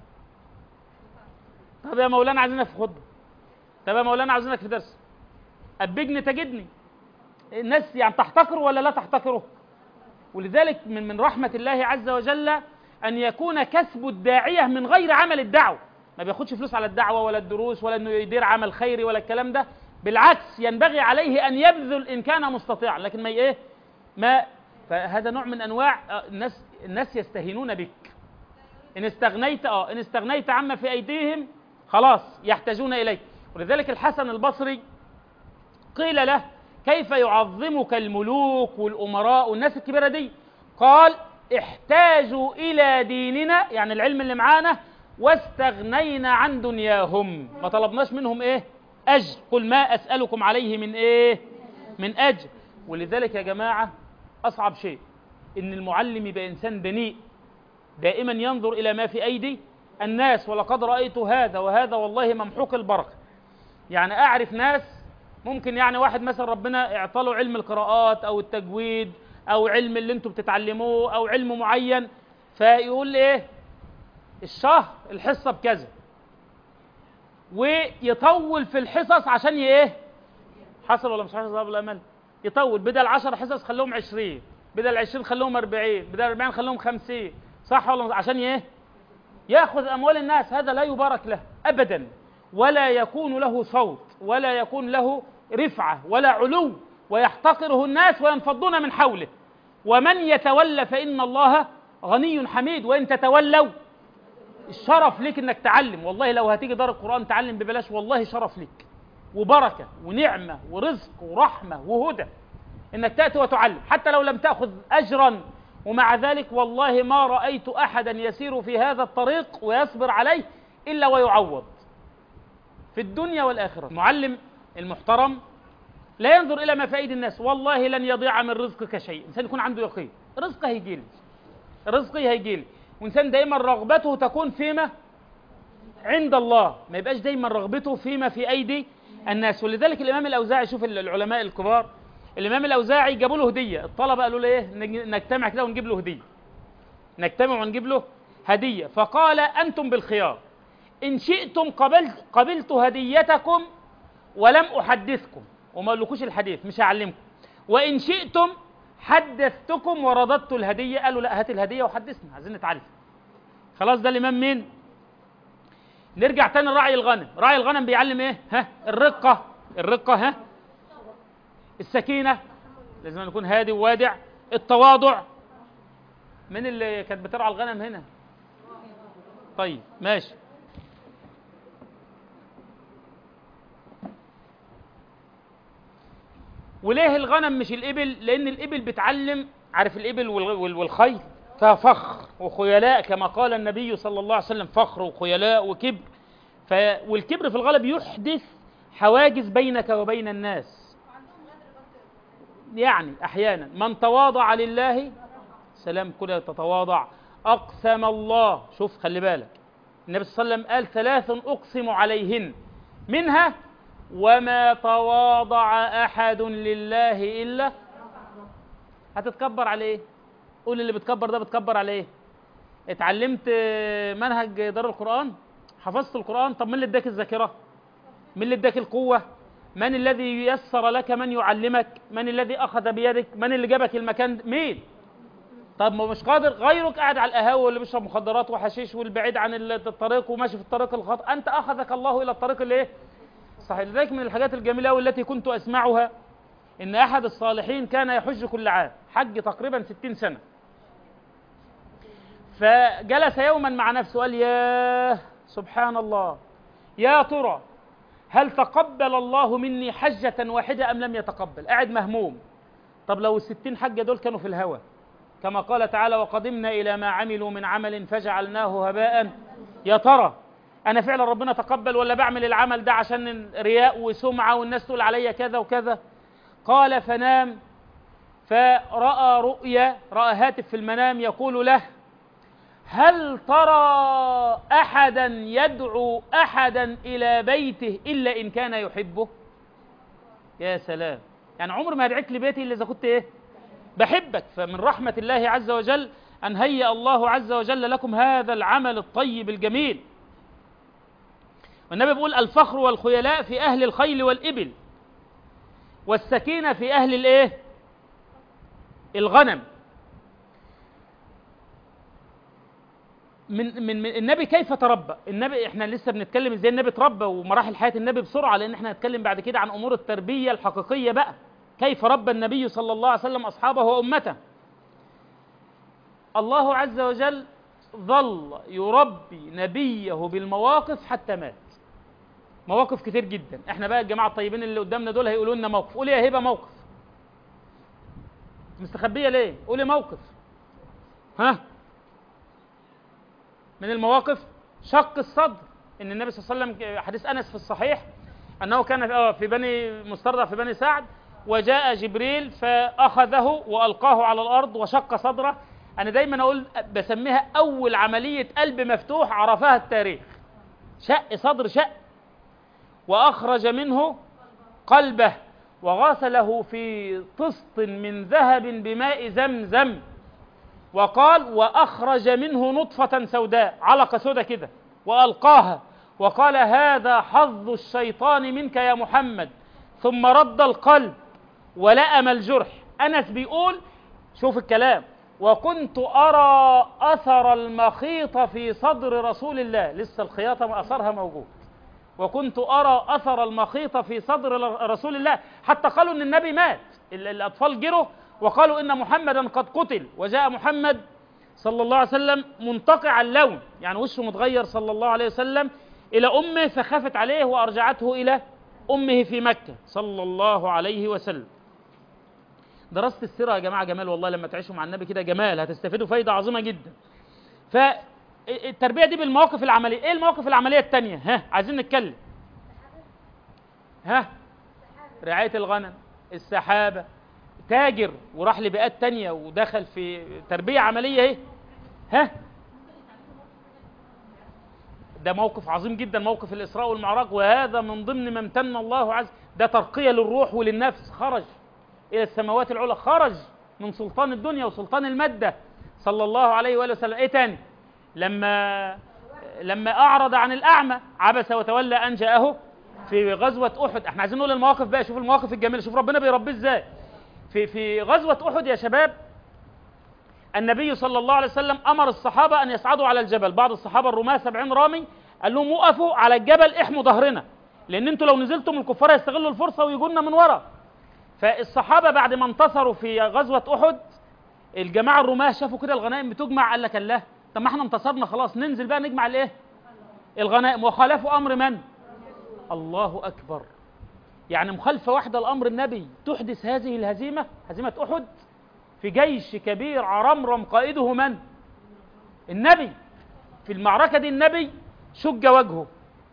Speaker 1: طب يا مولانا عايزينك في خطبه طب يا مولانا عاوزينك في درس ابجني تجدني الناس يعني تحتقره ولا لا تحتقره ولذلك من من رحمه الله عز وجل ان يكون كسب الداعيه من غير عمل الدعوه ما بياخدش فلوس على الدعوه ولا الدروس ولا انه يدير عمل خيري ولا الكلام ده بالعكس ينبغي عليه ان يبذل ان كان مستطيعا لكن ما ايه ما فهذا نوع من انواع آه، الناس الناس يستهينون بك ان استغنيت اه ان استغنيت عما في ايديهم خلاص يحتاجون اليك ولذلك الحسن البصري قيل له كيف يعظمك الملوك والامراء والناس الكبيره دي قال احتاجوا الى ديننا يعني العلم اللي معانا واستغنينا عن دنياهم ما طلبناش منهم ايه اجر قل ما اسالكم عليه من ايه من اجر ولذلك يا جماعه اصعب شيء ان المعلم يبقى انسان دنيء دائما ينظر الى ما في ايدي الناس ولقد رايت هذا وهذا والله ممحوق البركه يعني اعرف ناس ممكن يعني واحد مثلا ربنا اعطاله علم القراءات او التجويد او علم اللي انتوا بتتعلموه او علم معين فيقول لي ايه الشهر الحصه بكذا ويطول في الحصص عشان ي- ايه حصل ولا مش حصل ابو الامل يطول بدل 10 حصص خلوهم 20 بدل 20 خلوهم 40 بدل 40 خلوهم 50 صح ولا مش- عشان ايه ياخذ اموال الناس هذا لا يبارك له ابدا ولا يكون له صوت ولا يكون له رفعه ولا علو ويحتقره الناس وينفضون من حوله ومن يتولى فان الله غني حميد وان تتولوا الشرف ليك انك تعلم والله لو هتيجي دار القران تعلم ببلاش والله شرف ليك وبركه ونعمه ورزق ورحمه وهدى انك تاتي وتعلم حتى لو لم تاخذ اجرا ومع ذلك والله ما رايت احدا يسير في هذا الطريق ويصبر عليه الا ويعوض في الدنيا والاخره المعلم المحترم لا ينظر الى ما في ايدي الناس والله لن يضيع من رزقك شيء انسان يكون عنده يقين رزقه هيجي لي رزقي هيجي لي وانسان دائما رغبته تكون فيما عند الله ما يبقاش دايما رغبته فيما في ايدي الناس ولذلك الامام الاوزاعي شوف العلماء الكبار الامام الاوزاعي جابوا له هديه الطلبه قالوا له ايه نج- نجتمع كده ونجيب له هديه نجتمع ونجيب له هديه فقال انتم بالخيار ان شئتم قبلت قبلت هديتكم ولم احدثكم وما اقولكوش الحديث مش هعلمكم وان شئتم حدثتكم ورددت الهديه قالوا لا هات الهديه وحدثنا عايزين نتعلم خلاص ده الامام مين نرجع تاني لراعي الغنم راعي الغنم بيعلم ايه ها الرقه الرقه ها السكينه لازم نكون هادي ووادع التواضع من اللي كانت بترعى الغنم هنا طيب ماشي وليه الغنم مش الإبل لأن الإبل بتعلم عارف الإبل وال- وال- والخيل فيها فخر وخيلاء كما قال النبي صلى الله عليه وسلم فخر وخيلاء وكبر ف... والكبر في الغالب يحدث حواجز بينك وبين الناس يعني أحيانا من تواضع لله سلام كده تتواضع أقسم الله شوف خلي بالك النبي صلى الله عليه وسلم قال ثلاث أقسم عليهن منها وما تواضع أحد لله إلا هتتكبر على إيه؟ قول اللي بتكبر ده بتكبر على إيه؟ اتعلمت منهج دار القرآن؟ حفظت القرآن؟ طب مين اللي اداك الذاكرة؟ مين اللي اداك القوة؟ من الذي يسر لك من يعلمك من الذي أخذ بيدك من اللي جابك المكان ده؟ مين طب ما مش قادر غيرك قاعد على القهاوي واللي بيشرب مخدرات وحشيش والبعيد عن الطريق وماشي في الطريق الخطأ أنت أخذك الله إلى الطريق اللي إيه؟ صحيح لذلك من الحاجات الجميلة أوي التي كنت أسمعها إن أحد الصالحين كان يحج كل عام حج تقريبا ستين سنة فجلس يوما مع نفسه قال يا سبحان الله يا ترى هل تقبل الله مني حجة واحدة أم لم يتقبل قاعد مهموم طب لو الستين حجة دول كانوا في الهوى كما قال تعالى وقدمنا إلى ما عملوا من عمل فجعلناه هباء يا ترى أنا فعلا ربنا تقبل ولا بعمل العمل ده عشان رياء وسمعة والناس تقول عليا كذا وكذا قال فنام فرأى رؤيا رأى هاتف في المنام يقول له هل ترى أحدا يدعو أحدا إلى بيته إلا إن كان يحبه يا سلام يعني عمر ما هدعيك لبيتي إلا إذا كنت إيه بحبك فمن رحمة الله عز وجل أن هيأ الله عز وجل لكم هذا العمل الطيب الجميل والنبي بيقول الفخر والخيلاء في أهل الخيل والإبل والسكينة في أهل الإيه الغنم من, من, من النبي كيف تربى النبي احنا لسه بنتكلم ازاي النبي تربى ومراحل حياة النبي بسرعة لان احنا هنتكلم بعد كده عن امور التربية الحقيقية بقى كيف ربى النبي صلى الله عليه وسلم اصحابه وامته الله عز وجل ظل يربي نبيه بالمواقف حتى مات مواقف كتير جدا احنا بقى الجماعة الطيبين اللي قدامنا دول هيقولوا لنا موقف قولي يا هبة موقف مستخبية ليه قولي موقف ها من المواقف شق الصدر ان النبي صلى الله عليه وسلم حديث انس في الصحيح انه كان في بني مسترضع في بني سعد وجاء جبريل فاخذه والقاه على الارض وشق صدره انا دايما اقول بسميها اول عمليه قلب مفتوح عرفها التاريخ شق صدر شق واخرج منه قلبه وغسله في طست من ذهب بماء زمزم وقال واخرج منه نطفه سوداء علقه سوداء كده والقاها وقال هذا حظ الشيطان منك يا محمد ثم رد القلب ولأم الجرح انس بيقول شوف الكلام وكنت ارى اثر المخيط في صدر رسول الله لسه الخياطه اثرها موجود وكنت ارى اثر المخيط في صدر رسول الله حتى قالوا ان النبي مات الاطفال جروا وقالوا ان محمدا قد قتل وجاء محمد صلى الله عليه وسلم منتقع اللون يعني وشه متغير صلى الله عليه وسلم الى امه فخافت عليه وارجعته الى امه في مكه صلى الله عليه وسلم دراسه السيره يا جماعه جمال والله لما تعيشوا مع النبي كده جمال هتستفيدوا فايده عظيمه جدا فالتربيه دي بالمواقف العمليه ايه المواقف العمليه الثانيه ها عايزين نتكلم ها رعايه الغنم السحابه تاجر وراح لبيئات تانية ودخل في تربية عملية اهي ها ده موقف عظيم جدا موقف الإسراء والمعراج وهذا من ضمن ما امتن الله عز ده ترقية للروح وللنفس خرج إلى السماوات العلى خرج من سلطان الدنيا وسلطان المادة صلى الله عليه وآله وسلم إيه تاني لما لما أعرض عن الأعمى عبس وتولى أن جاءه في غزوة أحد احنا عايزين نقول المواقف بقى شوف المواقف الجميلة شوف ربنا بيربيه ازاي في في غزوة أحد يا شباب النبي صلى الله عليه وسلم أمر الصحابة أن يصعدوا على الجبل بعض الصحابة الرماة سبعين رامي قال لهم وقفوا على الجبل احموا ظهرنا لأن انتوا لو نزلتم الكفار يستغلوا الفرصة ويجونا من ورا فالصحابة بعد ما انتصروا في غزوة أحد الجماعة الرماة شافوا كده الغنائم بتجمع قال لك الله طب ما احنا انتصرنا خلاص ننزل بقى نجمع الايه الغنائم وخالفوا أمر من الله أكبر يعني مخالفة واحدة لأمر النبي تحدث هذه الهزيمة هزيمة أحد في جيش كبير عرمرم قائده من؟ النبي في المعركة دي النبي شج وجهه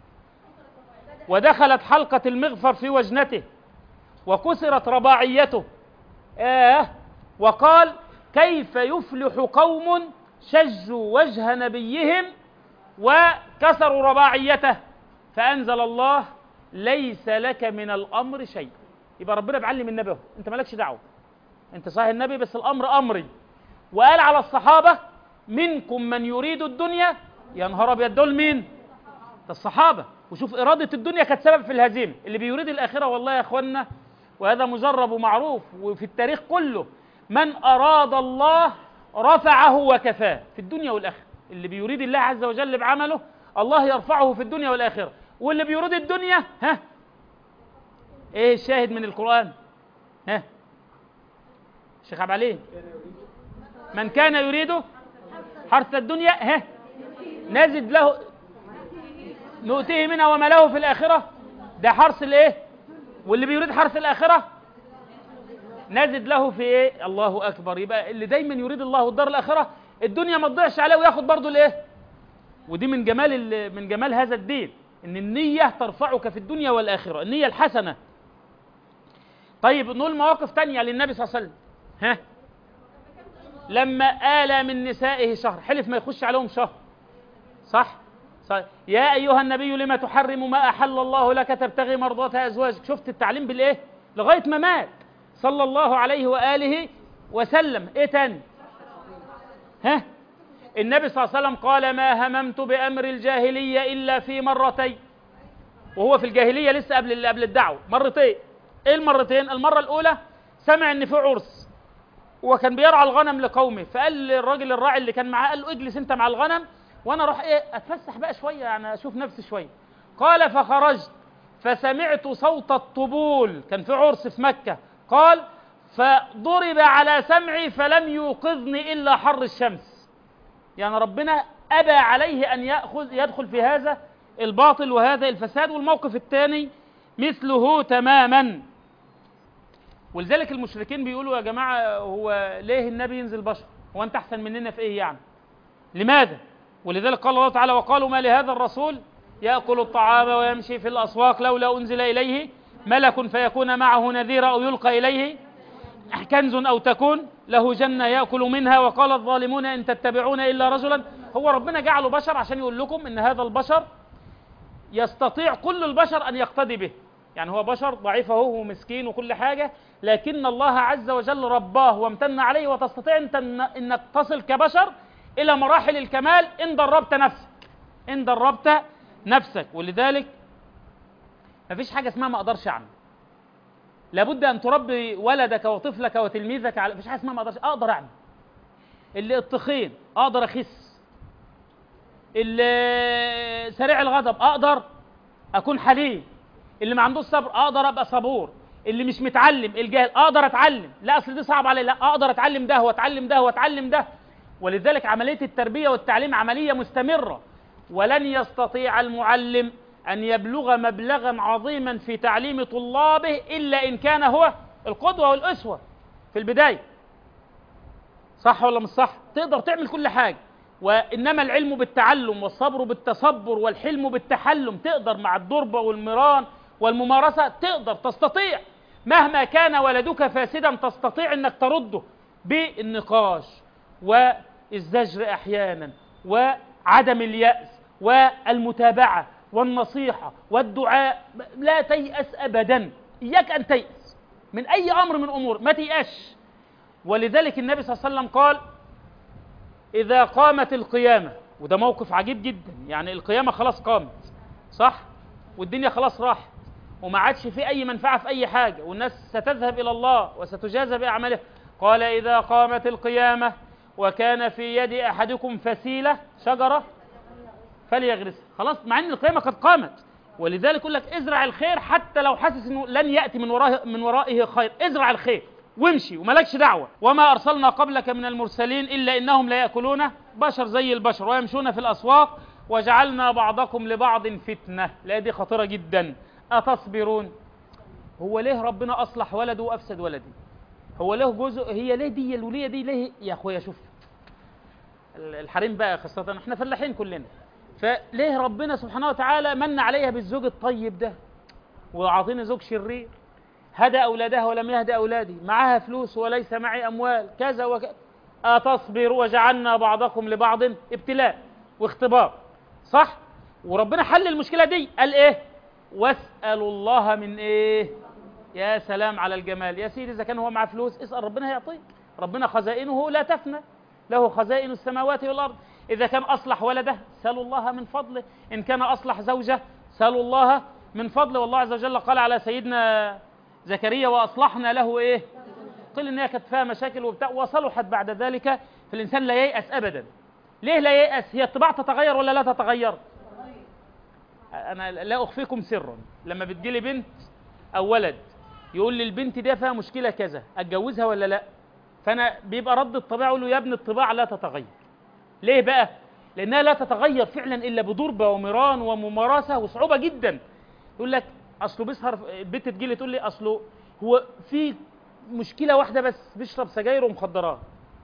Speaker 1: ودخلت حلقة المغفر في وجنته وكسرت رباعيته آه وقال كيف يفلح قوم شجوا وجه نبيهم وكسروا رباعيته فأنزل الله ليس لك من الامر شيء يبقى ربنا بيعلم النبي انت مالكش دعوه انت صحيح النبي بس الامر امري وقال على الصحابه منكم من يريد الدنيا يا نهار ابيض دول مين ده الصحابه وشوف إرادة الدنيا كانت سبب في الهزيمة اللي بيريد الآخرة والله يا أخوانا وهذا مجرب ومعروف وفي التاريخ كله من أراد الله رفعه وكفاه في الدنيا والآخرة اللي بيريد الله عز وجل بعمله الله يرفعه في الدنيا والآخرة واللي بيريد الدنيا ها ايه الشاهد من القرآن ها شيخ عبد عليه من كان يريد حرث الدنيا ها نزد له نؤتيه منها وما له في الآخرة ده حرث الايه واللي بيريد حرث الآخرة نزد له في ايه الله أكبر يبقى اللي دايما يريد الله الدار الآخرة الدنيا ما تضيعش عليه وياخد برضه الايه ودي من جمال من جمال هذا الدين ان النية ترفعك في الدنيا والآخرة النية الحسنة طيب نقول مواقف تانية للنبي صلى الله عليه وسلم ها لما آلى من نسائه شهر حلف ما يخش عليهم شهر صح صح يا أيها النبي لما تحرم ما أحل الله لك تبتغي مرضات أزواجك شفت التعليم بالإيه لغاية ما مات صلى الله عليه وآله وسلم إيه تاني ها النبي صلى الله عليه وسلم قال ما هممت بأمر الجاهلية إلا في مرتين وهو في الجاهلية لسه قبل قبل الدعوة مرتين ايه المرتين المرة الأولى سمع ان في عرس وكان بيرعى الغنم لقومه فقال للراجل الراعي اللي كان معاه قال له اجلس انت مع الغنم وانا اروح ايه اتفسح بقى شوية يعني اشوف نفسي شوية قال فخرجت فسمعت صوت الطبول كان في عرس في مكة قال فضرب على سمعي فلم يوقظني إلا حر الشمس يعني ربنا أبى عليه أن يأخذ يدخل في هذا الباطل وهذا الفساد والموقف الثاني مثله تماما ولذلك المشركين بيقولوا يا جماعة هو ليه النبي ينزل بشر هو أنت أحسن مننا في إيه يعني لماذا ولذلك قال الله تعالى وقالوا ما لهذا الرسول يأكل الطعام ويمشي في الأسواق لولا أنزل إليه ملك فيكون معه نذيرا أو يلقى إليه كنز أو تكون له جنة يأكل منها وقال الظالمون إن تتبعون إلا رجلا هو ربنا جعله بشر عشان يقول لكم إن هذا البشر يستطيع كل البشر أن يقتدي به يعني هو بشر ضعيف اهو ومسكين وكل حاجة لكن الله عز وجل رباه وامتن عليه وتستطيع انت انك تصل كبشر الى مراحل الكمال ان دربت نفسك ان دربت نفسك ولذلك مفيش حاجة اسمها ما اقدرش اعمل لابد ان تربي ولدك وطفلك وتلميذك على مفيش حاجة اسمها ما اقدرش اقدر اعمل اللي التخين اقدر اخس اللي سريع الغضب اقدر اكون حليم اللي ما عندوش صبر اقدر ابقى صبور اللي مش متعلم الجاهل اقدر اتعلم لا اصل دي صعب علي لا اقدر اتعلم ده واتعلم ده واتعلم ده ولذلك عمليه التربيه والتعليم عمليه مستمره ولن يستطيع المعلم ان يبلغ مبلغا عظيما في تعليم طلابه الا ان كان هو القدوه والاسوه في البدايه صح ولا مش صح تقدر تعمل كل حاجه وانما العلم بالتعلم والصبر بالتصبر والحلم بالتحلم تقدر مع الضربه والمران والممارسه تقدر تستطيع مهما كان ولدك فاسدا تستطيع انك ترده بالنقاش والزجر احيانا وعدم الياس والمتابعه والنصيحه والدعاء لا تيأس ابدا اياك ان تيأس من اي امر من امور ما تيأس ولذلك النبي صلى الله عليه وسلم قال إذا قامت القيامة وده موقف عجيب جدا يعني القيامة خلاص قامت صح والدنيا خلاص راحت وما عادش في أي منفعة في أي حاجة والناس ستذهب إلى الله وستجازى بأعمالها قال إذا قامت القيامة وكان في يد أحدكم فسيلة شجرة فليغرسها خلاص مع أن القيامة قد قامت ولذلك يقول لك ازرع الخير حتى لو حاسس انه لن ياتي من وراه من ورائه خير ازرع الخير وامشي وملكش دعوة وما أرسلنا قبلك من المرسلين إلا إنهم لا يأكلون بشر زي البشر ويمشون في الأسواق وجعلنا بعضكم لبعض فتنة لا دي خطيرة جدا أتصبرون هو ليه ربنا أصلح ولده وأفسد ولدي هو له جزء هي ليه دي الولية دي ليه يا أخويا شوف الحريم بقى خاصة احنا فلاحين كلنا فليه ربنا سبحانه وتعالى من عليها بالزوج الطيب ده وعاطيني زوج شرير هدى أولادها ولم يهدى أولادي معها فلوس وليس معي أموال كذا وكذا أتصبر وجعلنا بعضكم لبعض ابتلاء واختبار صح وربنا حل المشكلة دي قال إيه واسألوا الله من إيه يا سلام على الجمال يا سيدي إذا كان هو معاه فلوس اسأل ربنا هيعطيك ربنا خزائنه لا تفنى له خزائن السماوات والأرض إذا كان أصلح ولده سألوا الله من فضله إن كان أصلح زوجه سالوا الله من فضل والله عز وجل قال على سيدنا زكريا واصلحنا له ايه قيل ان هي كانت فيها مشاكل وبتاع وصلحت بعد ذلك فالانسان لا ييأس ابدا ليه لا ييأس هي الطباع تتغير ولا لا تتغير انا لا اخفيكم سرا لما بتجيلي بنت او ولد يقول لي البنت دي فيها مشكله كذا اتجوزها ولا لا فانا بيبقى رد الطباع اقول له يا ابن الطباع لا تتغير ليه بقى لانها لا تتغير فعلا الا بضربه ومران وممارسه وصعوبه جدا يقول لك اصله بيسهر البنت تجي لي تقول لي اصله هو في مشكله واحده بس بيشرب سجاير ومخدرات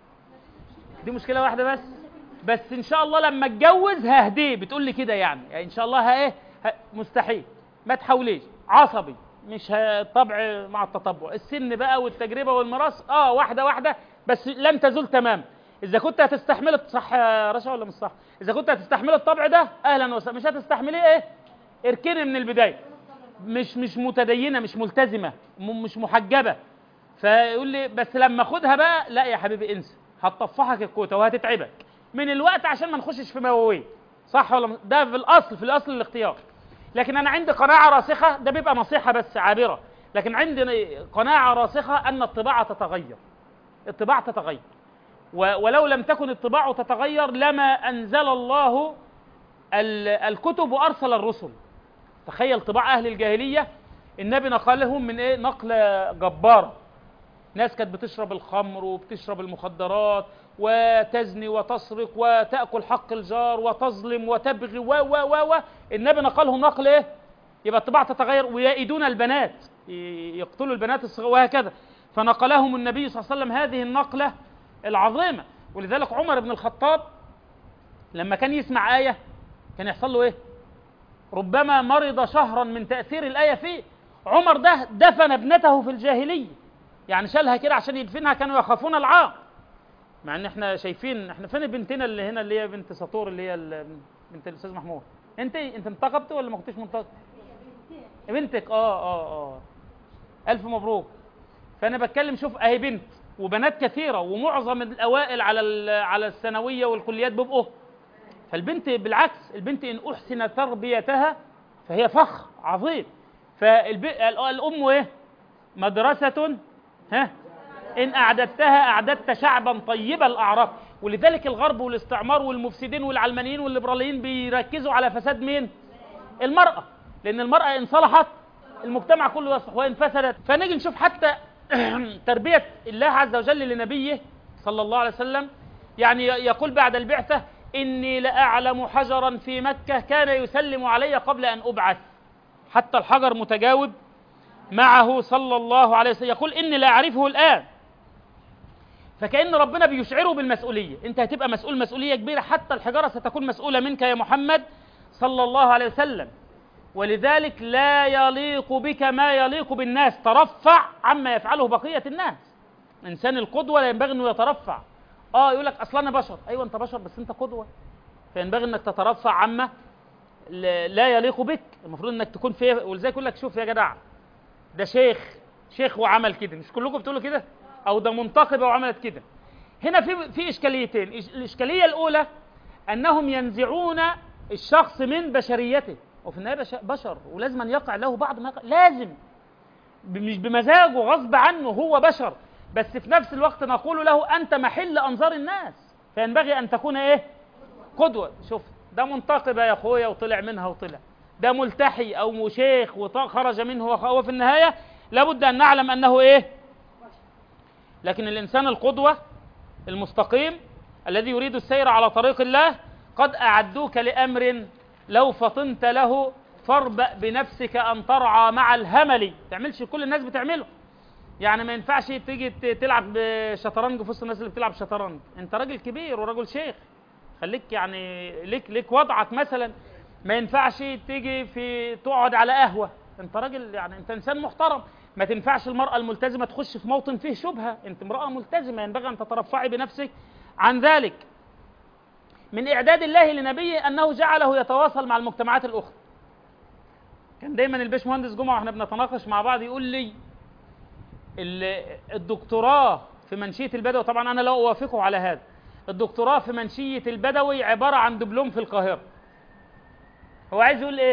Speaker 1: دي مشكله واحده بس بس ان شاء الله لما اتجوز ههديه بتقول لي كده يعني. يعني ان شاء الله ها ايه ها مستحيل ما تحاوليش عصبي مش ه- طبع مع التطبع السن بقى والتجربه والمراس اه واحده واحده بس لم تزول تمام اذا كنت هتستحمل صح يا رشا ولا مش صح اذا كنت هتستحمل الطبع ده اهلا وسهلا مش هتستحمليه ايه اركني من البدايه مش مش متدينه مش ملتزمه م- مش محجبه فيقول لي بس لما اخدها بقى لا يا حبيبي انسى هتطفحك الكوته وهتتعبك من الوقت عشان ما نخشش في مواويل صح ولا م- ده في الاصل في الاصل الاختيار لكن انا عندي قناعه راسخه ده بيبقى نصيحه بس عابره لكن عندي قناعه راسخه ان الطباعه تتغير الطباع تتغير و- ولو لم تكن الطباع تتغير لما انزل الله ال- الكتب وارسل الرسل تخيل طباع اهل الجاهليه النبي نقل لهم من ايه نقله جباره ناس كانت بتشرب الخمر وبتشرب المخدرات وتزني وتسرق وتاكل حق الجار وتظلم وتبغي و و و و النبي نقلهم نقل ايه يبقى الطباع تتغير ويئدون البنات ي- يقتلوا البنات الصغيرة وهكذا فنقلهم النبي صلى الله عليه وسلم هذه النقله العظيمه ولذلك عمر بن الخطاب لما كان يسمع ايه كان يحصل له ايه ربما مرض شهرا من تاثير الايه فيه عمر ده دفن ابنته في الجاهليه يعني شالها كده عشان يدفنها كانوا يخافون العار مع ان احنا شايفين احنا فين بنتنا اللي هنا اللي هي بنت سطور اللي هي ال- بنت الاستاذ محمود انت انت انتقبت ولا ما كنتش منتقب بنتك اه اه اه الف مبروك فانا بتكلم شوف اهي بنت وبنات كثيره ومعظم الاوائل على ال- على الثانويه والكليات بيبقوا فالبنت بالعكس البنت ان احسن تربيتها فهي فخر عظيم فالام ايه مدرسه ها ان اعددتها اعددت شعبا طيب الاعراف ولذلك الغرب والاستعمار والمفسدين والعلمانيين والليبراليين بيركزوا على فساد مين المراه لان المراه ان صلحت المجتمع كله يصلح وان فسدت فنيجي نشوف حتى تربيه الله عز وجل لنبيه صلى الله عليه وسلم يعني يقول بعد البعثه اني لاعلم حجرا في مكه كان يسلم علي قبل ان ابعث حتى الحجر متجاوب معه صلى الله عليه وسلم يقول اني لا اعرفه الان فكأن ربنا بيشعره بالمسؤولية أنت هتبقى مسؤول مسؤولية كبيرة حتى الحجارة ستكون مسؤولة منك يا محمد صلى الله عليه وسلم ولذلك لا يليق بك ما يليق بالناس ترفع عما يفعله بقية الناس إنسان القدوة لا ينبغي أنه يترفع آه يقول لك أصلا أنا بشر أيوة أنت بشر بس أنت قدوة فينبغي أنك تترفع عما ل- لا يليق بك المفروض أنك تكون فيه ولذلك يقول لك شوف يا جدع ده شيخ شيخ وعمل كده مش كلكم بتقولوا كده او ده منتقبه وعملت كده هنا في في اشكاليتين إش- الاشكاليه الاولى انهم ينزعون الشخص من بشريته وفي النهايه بش- بشر ولازم أن يقع له بعض ما يقع لازم ب- مش بمزاجه غصب عنه هو بشر بس في نفس الوقت نقول له انت محل انظار الناس فينبغي ان تكون ايه قدوه شوف ده منتقبه يا اخويا وطلع منها وطلع ده ملتحي او شيخ وخرج منه وخ- وفي النهايه لابد ان نعلم انه ايه لكن الانسان القدوه المستقيم الذي يريد السير على طريق الله قد اعدوك لامر لو فطنت له فاربأ بنفسك ان ترعى مع الهمل تعملش كل الناس بتعمله يعني ما ينفعش تيجي ت- تلعب شطرنج في وسط الناس اللي بتلعب شطرنج انت راجل كبير وراجل شيخ خليك يعني ليك ليك وضعك مثلا ما ينفعش تيجي في تقعد على قهوه انت راجل يعني انت انسان محترم ما تنفعش المراه الملتزمه تخش في موطن فيه شبهه انت امراه ملتزمه ينبغي ان تترفعي بنفسك عن ذلك من اعداد الله لنبيه انه جعله يتواصل مع المجتمعات الاخرى كان دايما الباش مهندس جمعه واحنا بنتناقش مع بعض يقول لي ال- الدكتوراه في منشيه البدوي طبعا انا لا اوافقه على هذا الدكتوراه في منشيه البدوي عباره عن دبلوم في القاهره هو عايز يقول ايه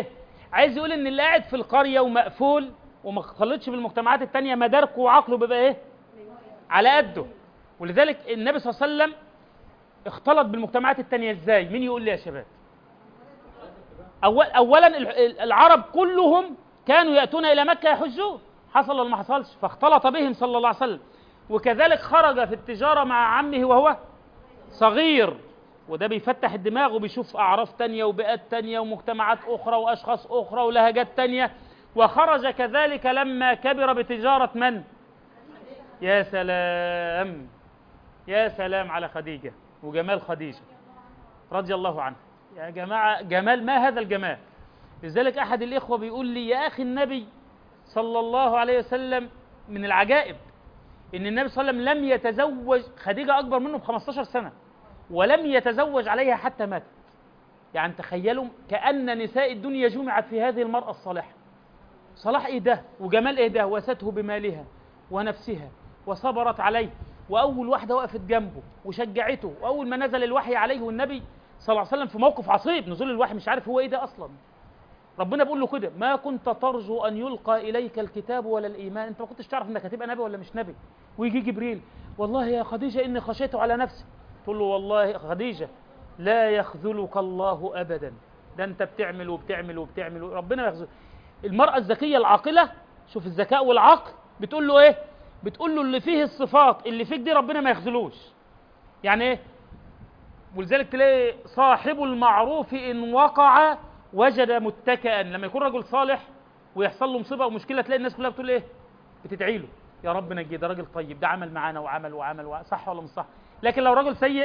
Speaker 1: عايز يقول ان اللي قاعد في القريه ومقفول وما اختلطش بالمجتمعات التانية مداركه وعقله بيبقى ايه على قده ولذلك النبي صلى الله عليه وسلم اختلط بالمجتمعات التانية ازاي مين يقول لي يا شباب أول اولا ال- العرب كلهم كانوا ياتون الى مكه يحجون حصل ولا ما حصلش فاختلط بهم صلى الله عليه وسلم وكذلك خرج في التجاره مع عمه وهو صغير وده بيفتح الدماغ وبيشوف اعراف تانية وبيئات تانية ومجتمعات اخرى واشخاص اخرى ولهجات تانية وخرج كذلك لما كبر بتجاره من يا سلام يا سلام على خديجه وجمال خديجه رضي الله عنها يا جماعه جمال ما هذا الجمال لذلك احد الاخوه بيقول لي يا اخي النبي صلى الله عليه وسلم من العجائب ان النبي صلى الله عليه وسلم لم يتزوج خديجه اكبر منه ب 15 سنه ولم يتزوج عليها حتى ماتت يعني تخيلوا كأن نساء الدنيا جمعت في هذه المرأة الصالحة صلاح إيه ده وجمال إيه ده واسته بمالها ونفسها وصبرت عليه وأول واحدة وقفت جنبه وشجعته وأول ما نزل الوحي عليه والنبي صلى الله عليه وسلم في موقف عصيب نزول الوحي مش عارف هو إيه ده أصلا ربنا بيقول له كده ما كنت ترجو أن يلقى إليك الكتاب ولا الإيمان أنت ما كنتش تعرف إنك هتبقى نبي ولا مش نبي ويجي جبريل والله يا خديجة إني خشيت على نفسي تقول له والله خديجة لا يخذلك الله أبدا ده أنت بتعمل وبتعمل وبتعمل ربنا ما يخذل المرأة الذكية العاقلة شوف الذكاء والعقل بتقول له إيه بتقول له اللي فيه الصفات اللي فيك دي ربنا ما يخذلوش يعني إيه ولذلك تلاقي صاحب المعروف إن وقع وجد متكئا لما يكون رجل صالح ويحصل له مصيبة أو مشكلة تلاقي الناس كلها بتقول إيه بتدعي له يا رب نجيه ده راجل طيب ده عمل معانا وعمل وعمل, وعمل صح ولا مش صح لكن لو رجل سيء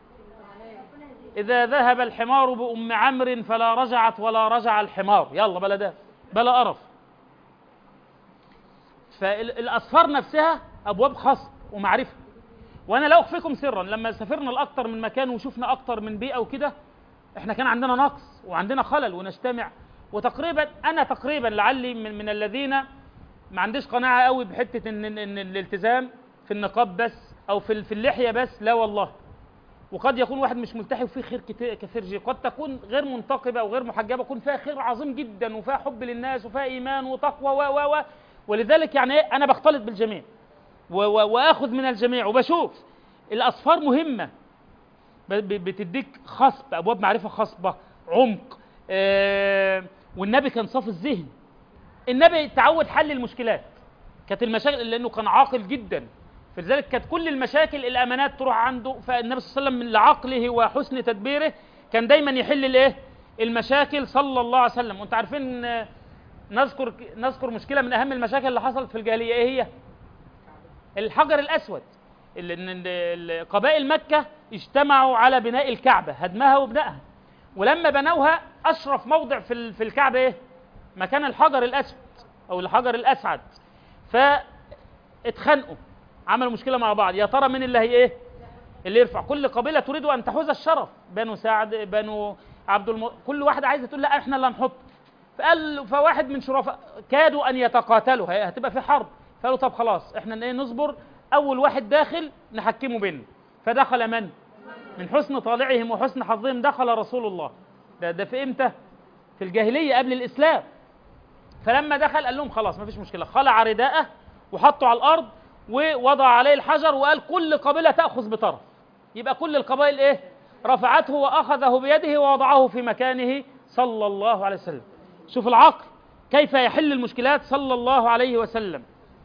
Speaker 1: إذا ذهب الحمار بأم عمرو فلا رجعت ولا رجع الحمار يلا بلا ده بلا قرف فالأصفار نفسها أبواب خصب ومعرفة وأنا لا أخفيكم سرا لما سافرنا لأكتر من مكان وشفنا أكتر من بيئة وكده إحنا كان عندنا نقص وعندنا خلل ونجتمع وتقريبا أنا تقريبا لعلي من, من الذين ما عنديش قناعة قوي بحتة إن, إن, إن الالتزام في النقاب بس أو في في اللحية بس لا والله وقد يكون واحد مش ملتحي وفيه خير كتير كثير جدا قد تكون غير منتقبة أو غير محجبة يكون فيها خير عظيم جدا وفيها حب للناس وفيها إيمان وتقوى و و و ولذلك يعني إيه أنا بختلط بالجميع و و وآخذ من الجميع وبشوف الأصفار مهمة ب- ب- بتديك خصب أبواب معرفة خصبة عمق آه والنبي كان صافي الذهن النبي تعود حل المشكلات كانت المشاكل لانه كان عاقل جدا فلذلك كانت كل المشاكل الامانات تروح عنده فالنبي صلى الله عليه وسلم لعقله وحسن تدبيره كان دايما يحل الايه المشاكل صلى الله عليه وسلم وانتم عارفين آه، نذكر نذكر مشكله من اهم المشاكل اللي حصلت في الجاهليه ايه هي الحجر الاسود ال- إن ال- قبائل مكه اجتمعوا على بناء الكعبه هدمها وبنائها ولما بنوها اشرف موضع في ال- في الكعبه ايه مكان الحجر الاسود او الحجر الاسعد فاتخانقوا عملوا مشكله مع بعض يا ترى مين اللي هي ايه اللي يرفع كل قبيله تريد ان تحوز الشرف بنو سعد بنو عبد الم... كل واحده عايزه تقول لا احنا اللي هنحط فقال فواحد من شرفاء كادوا ان يتقاتلوا هي- هتبقى في حرب فقالوا طب خلاص احنا ايه نصبر اول واحد داخل نحكمه بيننا فدخل من من حسن طالعهم وحسن حظهم دخل رسول الله ده ده في امتى في الجاهليه قبل الاسلام فلما دخل قال لهم خلاص مفيش مشكله خلع رداءه وحطه على الارض ووضع عليه الحجر وقال كل قبيله تاخذ بطرف يبقى كل القبائل ايه رفعته واخذه بيده ووضعه في مكانه صلى الله عليه وسلم شوف العقل كيف يحل المشكلات صلى الله عليه وسلم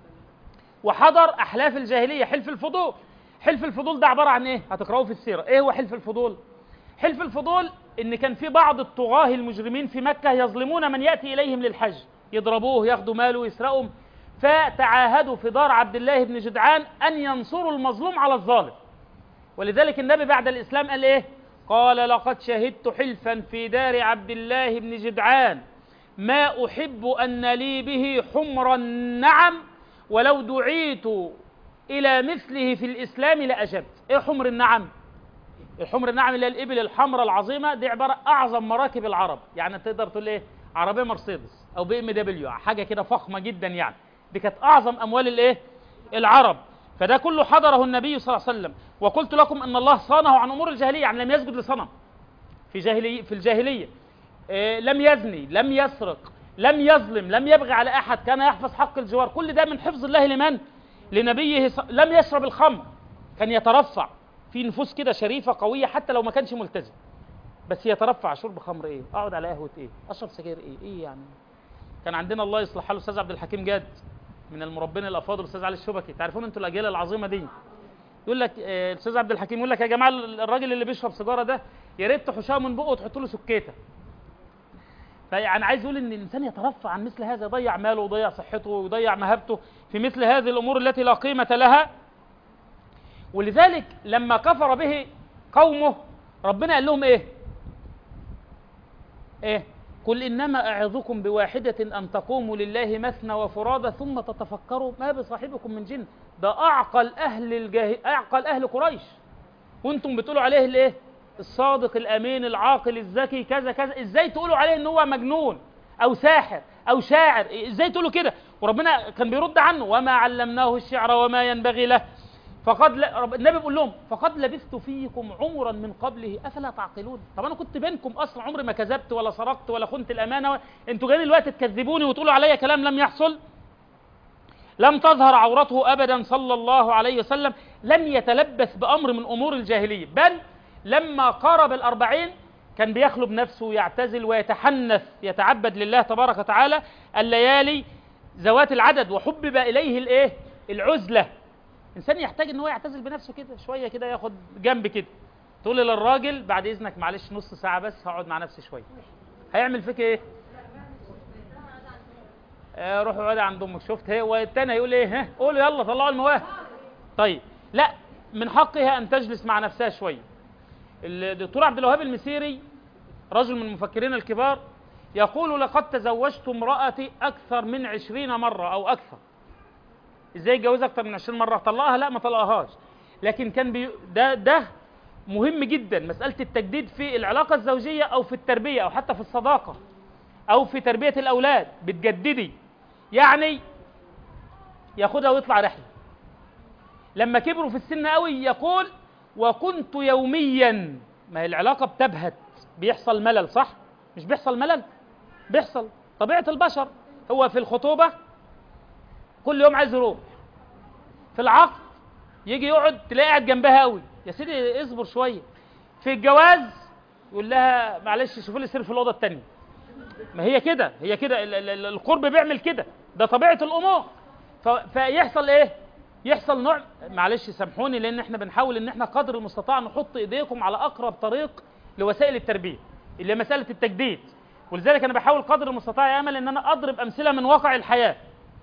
Speaker 1: وحضر احلاف الجاهليه حلف الفضول حلف الفضول ده عباره عن ايه هتقراوه في السيره ايه هو حلف الفضول حلف الفضول ان كان في بعض الطغاة المجرمين في مكة يظلمون من يأتي إليهم للحج يضربوه ياخدوا ماله يسرقهم فتعاهدوا في دار عبد الله بن جدعان أن ينصروا المظلوم على الظالم ولذلك النبي بعد الإسلام قال إيه قال لقد شهدت حلفا في دار عبد الله بن جدعان ما أحب أن لي به حمر النعم ولو دعيت إلى مثله في الإسلام لأجبت إيه حمر النعم الحمر النعم اللي هي الإبل الحمراء العظيمة دي عبارة أعظم مراكب العرب يعني تقدر تقول إيه عربية مرسيدس أو بي ام دبليو حاجة كده فخمة جدا يعني دي كانت أعظم أموال الإيه العرب فده كله حضره النبي صلى الله عليه وسلم وقلت لكم أن الله صانه عن أمور الجاهلية يعني لم يسجد لصنم في جاهلية في الجاهلية إيه لم يزني لم يسرق لم يظلم لم يبغي على احد كان يحفظ حق الجوار كل ده من حفظ الله لمن لنبيه ص... لم يشرب الخمر كان يترفع في نفوس كده شريفه قويه حتى لو ما كانش ملتزم بس يترفع شرب خمر ايه اقعد على قهوه ايه اشرب سجاير ايه ايه يعني كان عندنا الله يصلح حاله الاستاذ عبد الحكيم جاد من المربين الافاضل الاستاذ علي الشبكي تعرفون انتوا الاجيال العظيمه دي يقول لك آه، الاستاذ عبد الحكيم يقول لك يا جماعه الراجل اللي بيشرب سيجاره ده يا ريت تحشاه من بقه وتحط له سكيته فيعني عايز يقول ان الانسان يترفع عن مثل هذا يضيع ماله ويضيع صحته ويضيع مهابته في مثل هذه الامور التي لا قيمه لها ولذلك لما كفر به قومه ربنا قال لهم ايه ايه قل انما اعظكم بواحده ان تقوموا لله مثنى وفرادى ثم تتفكروا ما بصاحبكم من جن ده اعقل اهل الجاه... اعقل اهل قريش وانتم بتقولوا عليه الايه الصادق الامين العاقل الذكي كذا كذا ازاي تقولوا عليه ان هو مجنون او ساحر او شاعر ازاي تقولوا كده وربنا كان بيرد عنه وما علمناه الشعر وما ينبغي له فقد ل... رب... النبي بيقول لهم فقد لبثت فيكم عمرا من قبله افلا تعقلون طب انا كنت بينكم اصلا عمري ما كذبت ولا سرقت ولا خنت الامانه و... انتوا جايين الوقت تكذبوني وتقولوا عليا كلام لم يحصل لم تظهر عورته ابدا صلى الله عليه وسلم لم يتلبس بامر من امور الجاهليه بل لما قارب الأربعين كان بيخلب نفسه ويعتزل ويتحنث يتعبد لله تبارك وتعالى الليالي ذوات العدد وحبب إليه الإيه؟ العزلة إنسان يحتاج إن هو يعتزل بنفسه كده شوية كده ياخد جنب كده تقول للراجل بعد إذنك معلش نص ساعة بس هقعد مع نفسي شوية هيعمل فيك إيه؟ آه روح اقعد عند امك شفت هي والتاني هيقول ايه ها قولوا يلا طلعوا المواهب طيب لا من حقها ان تجلس مع نفسها شويه الدكتور عبد الوهاب المسيري رجل من المفكرين الكبار يقول لقد تزوجت امرأتي أكثر من عشرين مرة أو أكثر إزاي اتجوز أكثر من عشرين مرة طلقها لا ما طلقهاش لكن كان بي ده ده مهم جدا مسألة التجديد في العلاقة الزوجية أو في التربية أو حتى في الصداقة أو في تربية الأولاد بتجددي يعني ياخدها ويطلع رحلة لما كبروا في السن قوي يقول وكنت يوميا ما هي العلاقة بتبهت بيحصل ملل صح؟ مش بيحصل ملل؟ بيحصل طبيعة البشر هو في الخطوبة كل يوم عايز يروح في العقد يجي يقعد تلاقي قاعد جنبها قوي يا سيدي اصبر شوية في الجواز يقول لها معلش شوفي لي سر في الأوضة التانية ما هي كده هي كده القرب بيعمل كده ده طبيعة الأمور فيحصل ايه؟ يحصل نوع معلش سامحوني لان احنا بنحاول ان احنا قدر المستطاع نحط ايديكم على اقرب طريق لوسائل التربيه اللي هي مساله التجديد ولذلك انا بحاول قدر المستطاع يا امل ان انا اضرب امثله من واقع الحياه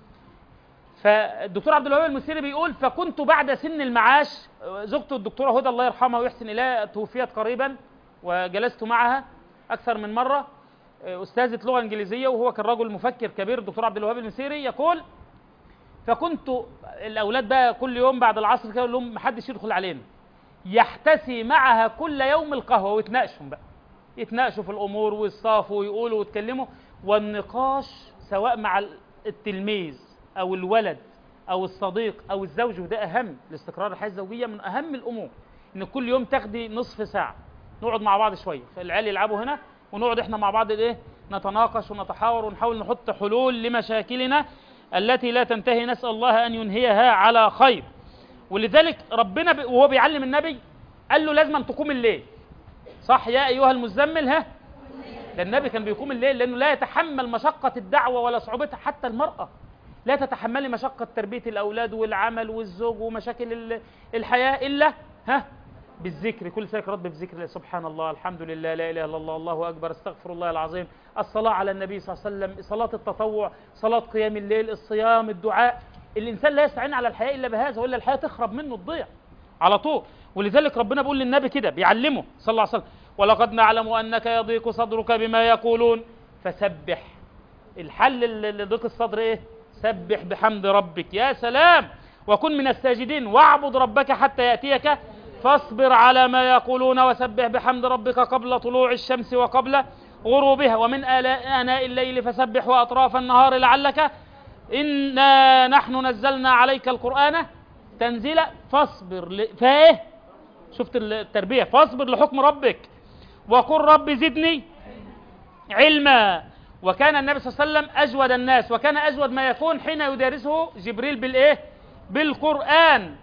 Speaker 1: فالدكتور عبد الوهاب المسيري بيقول فكنت بعد سن المعاش زوجته الدكتوره هدى الله يرحمها ويحسن اليها توفيت قريبا وجلست معها اكثر من مره استاذه لغه انجليزيه وهو كان رجل مفكر كبير الدكتور عبد الوهاب المسيري يقول فكنت الاولاد بقى كل يوم بعد العصر كده يقول لهم محدش يدخل علينا يحتسي معها كل يوم القهوه ويتناقشوا بقى يتناقشوا في الامور ويصافوا ويقولوا ويتكلموا والنقاش سواء مع التلميذ او الولد او الصديق او الزوج وده اهم لاستقرار الحياه الزوجيه من اهم الامور ان كل يوم تاخدي نصف ساعه نقعد مع بعض شويه العيال يلعبوا هنا ونقعد احنا مع بعض ايه نتناقش ونتحاور ونحاول نحط حلول لمشاكلنا التي لا تنتهي نسأل الله أن ينهيها على خير ولذلك ربنا ب... وهو بيعلم النبي قال له لازم أن تقوم الليل صح يا أيها المزمل ها ده النبي كان بيقوم الليل لأنه لا يتحمل مشقة الدعوة ولا صعوبتها حتى المرأة لا تتحمل مشقة تربية الأولاد والعمل والزوج ومشاكل الحياة إلا ها بالذكر كل سنة رب بذكر سبحان الله الحمد لله لا إله إلا الله الله أكبر استغفر الله العظيم الصلاة على النبي صلى الله عليه وسلم صلاة التطوع صلاة قيام الليل الصيام الدعاء الإنسان لا يستعين على الحياة إلا بهذا وإلا الحياة تخرب منه تضيع على طول ولذلك ربنا بيقول للنبي كده بيعلمه صلى الله عليه وسلم ولقد نعلم أنك يضيق صدرك بما يقولون فسبح الحل لضيق الصدر إيه سبح بحمد ربك يا سلام وكن من الساجدين واعبد ربك حتى يأتيك فاصبر على ما يقولون وسبح بحمد ربك قبل طلوع الشمس وقبل غروبها ومن آناء الليل فسبح وأطراف النهار لعلك إنا نحن نزلنا عليك القرآن تنزيلا فاصبر ل... فايه شفت التربية فاصبر لحكم ربك وقل رب زدني علما وكان النبي صلى الله عليه وسلم اجود الناس وكان اجود ما يكون حين يدارسه جبريل بالايه بالقران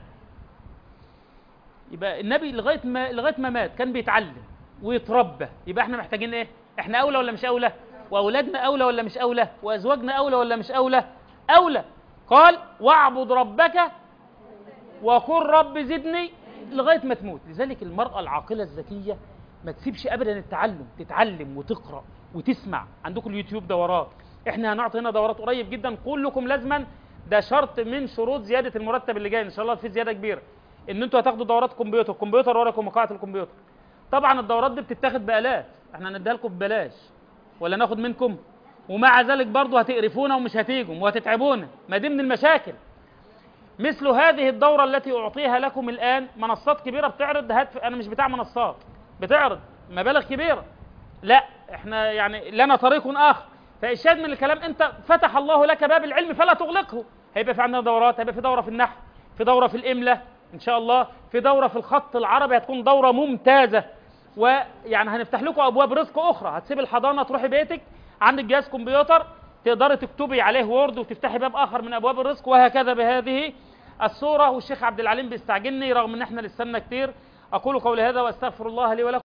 Speaker 1: يبقى النبي لغايه ما لغايه ما مات كان بيتعلم ويتربى يبقى احنا محتاجين ايه احنا اولى ولا مش اولى واولادنا اولى ولا مش اولى وازواجنا اولى ولا مش اولى اولى قال واعبد ربك وقل رب زدني لغايه ما تموت لذلك المراه العاقله الذكيه ما تسيبش ابدا التعلم تتعلم وتقرا وتسمع عندكم اليوتيوب دورات احنا هنعطي هنا دورات قريب جدا كلكم لازما ده شرط من شروط زياده المرتب اللي جاي ان شاء الله في زياده كبيره ان انتوا هتاخدوا دورات كمبيوتر كمبيوتر وراكم مقاعد الكمبيوتر طبعا الدورات دي بتتاخد بالاف احنا هنديها لكم ببلاش ولا ناخد منكم ومع ذلك برضه هتقرفونا ومش هتيجوا وهتتعبونا ما دي من المشاكل مثل هذه الدورة التي أعطيها لكم الآن منصات كبيرة بتعرض هات أنا مش بتاع منصات بتعرض مبالغ كبيرة لا احنا يعني لنا طريق آخر فالشاهد من الكلام أنت فتح الله لك باب العلم فلا تغلقه هيبقى في عندنا دورات هيبقى في دورة في النحو في دورة في الإملة إن شاء الله في دورة في الخط العربي هتكون دورة ممتازة ويعني هنفتح لكم أبواب رزق أخرى هتسيب الحضانة تروحي بيتك عندك جهاز كمبيوتر تقدري تكتبي عليه وورد وتفتحي باب اخر من ابواب الرزق وهكذا بهذه الصوره والشيخ عبد العليم بيستعجلني رغم ان احنا لسنا كتير اقول قولي هذا واستغفر الله لي ولكم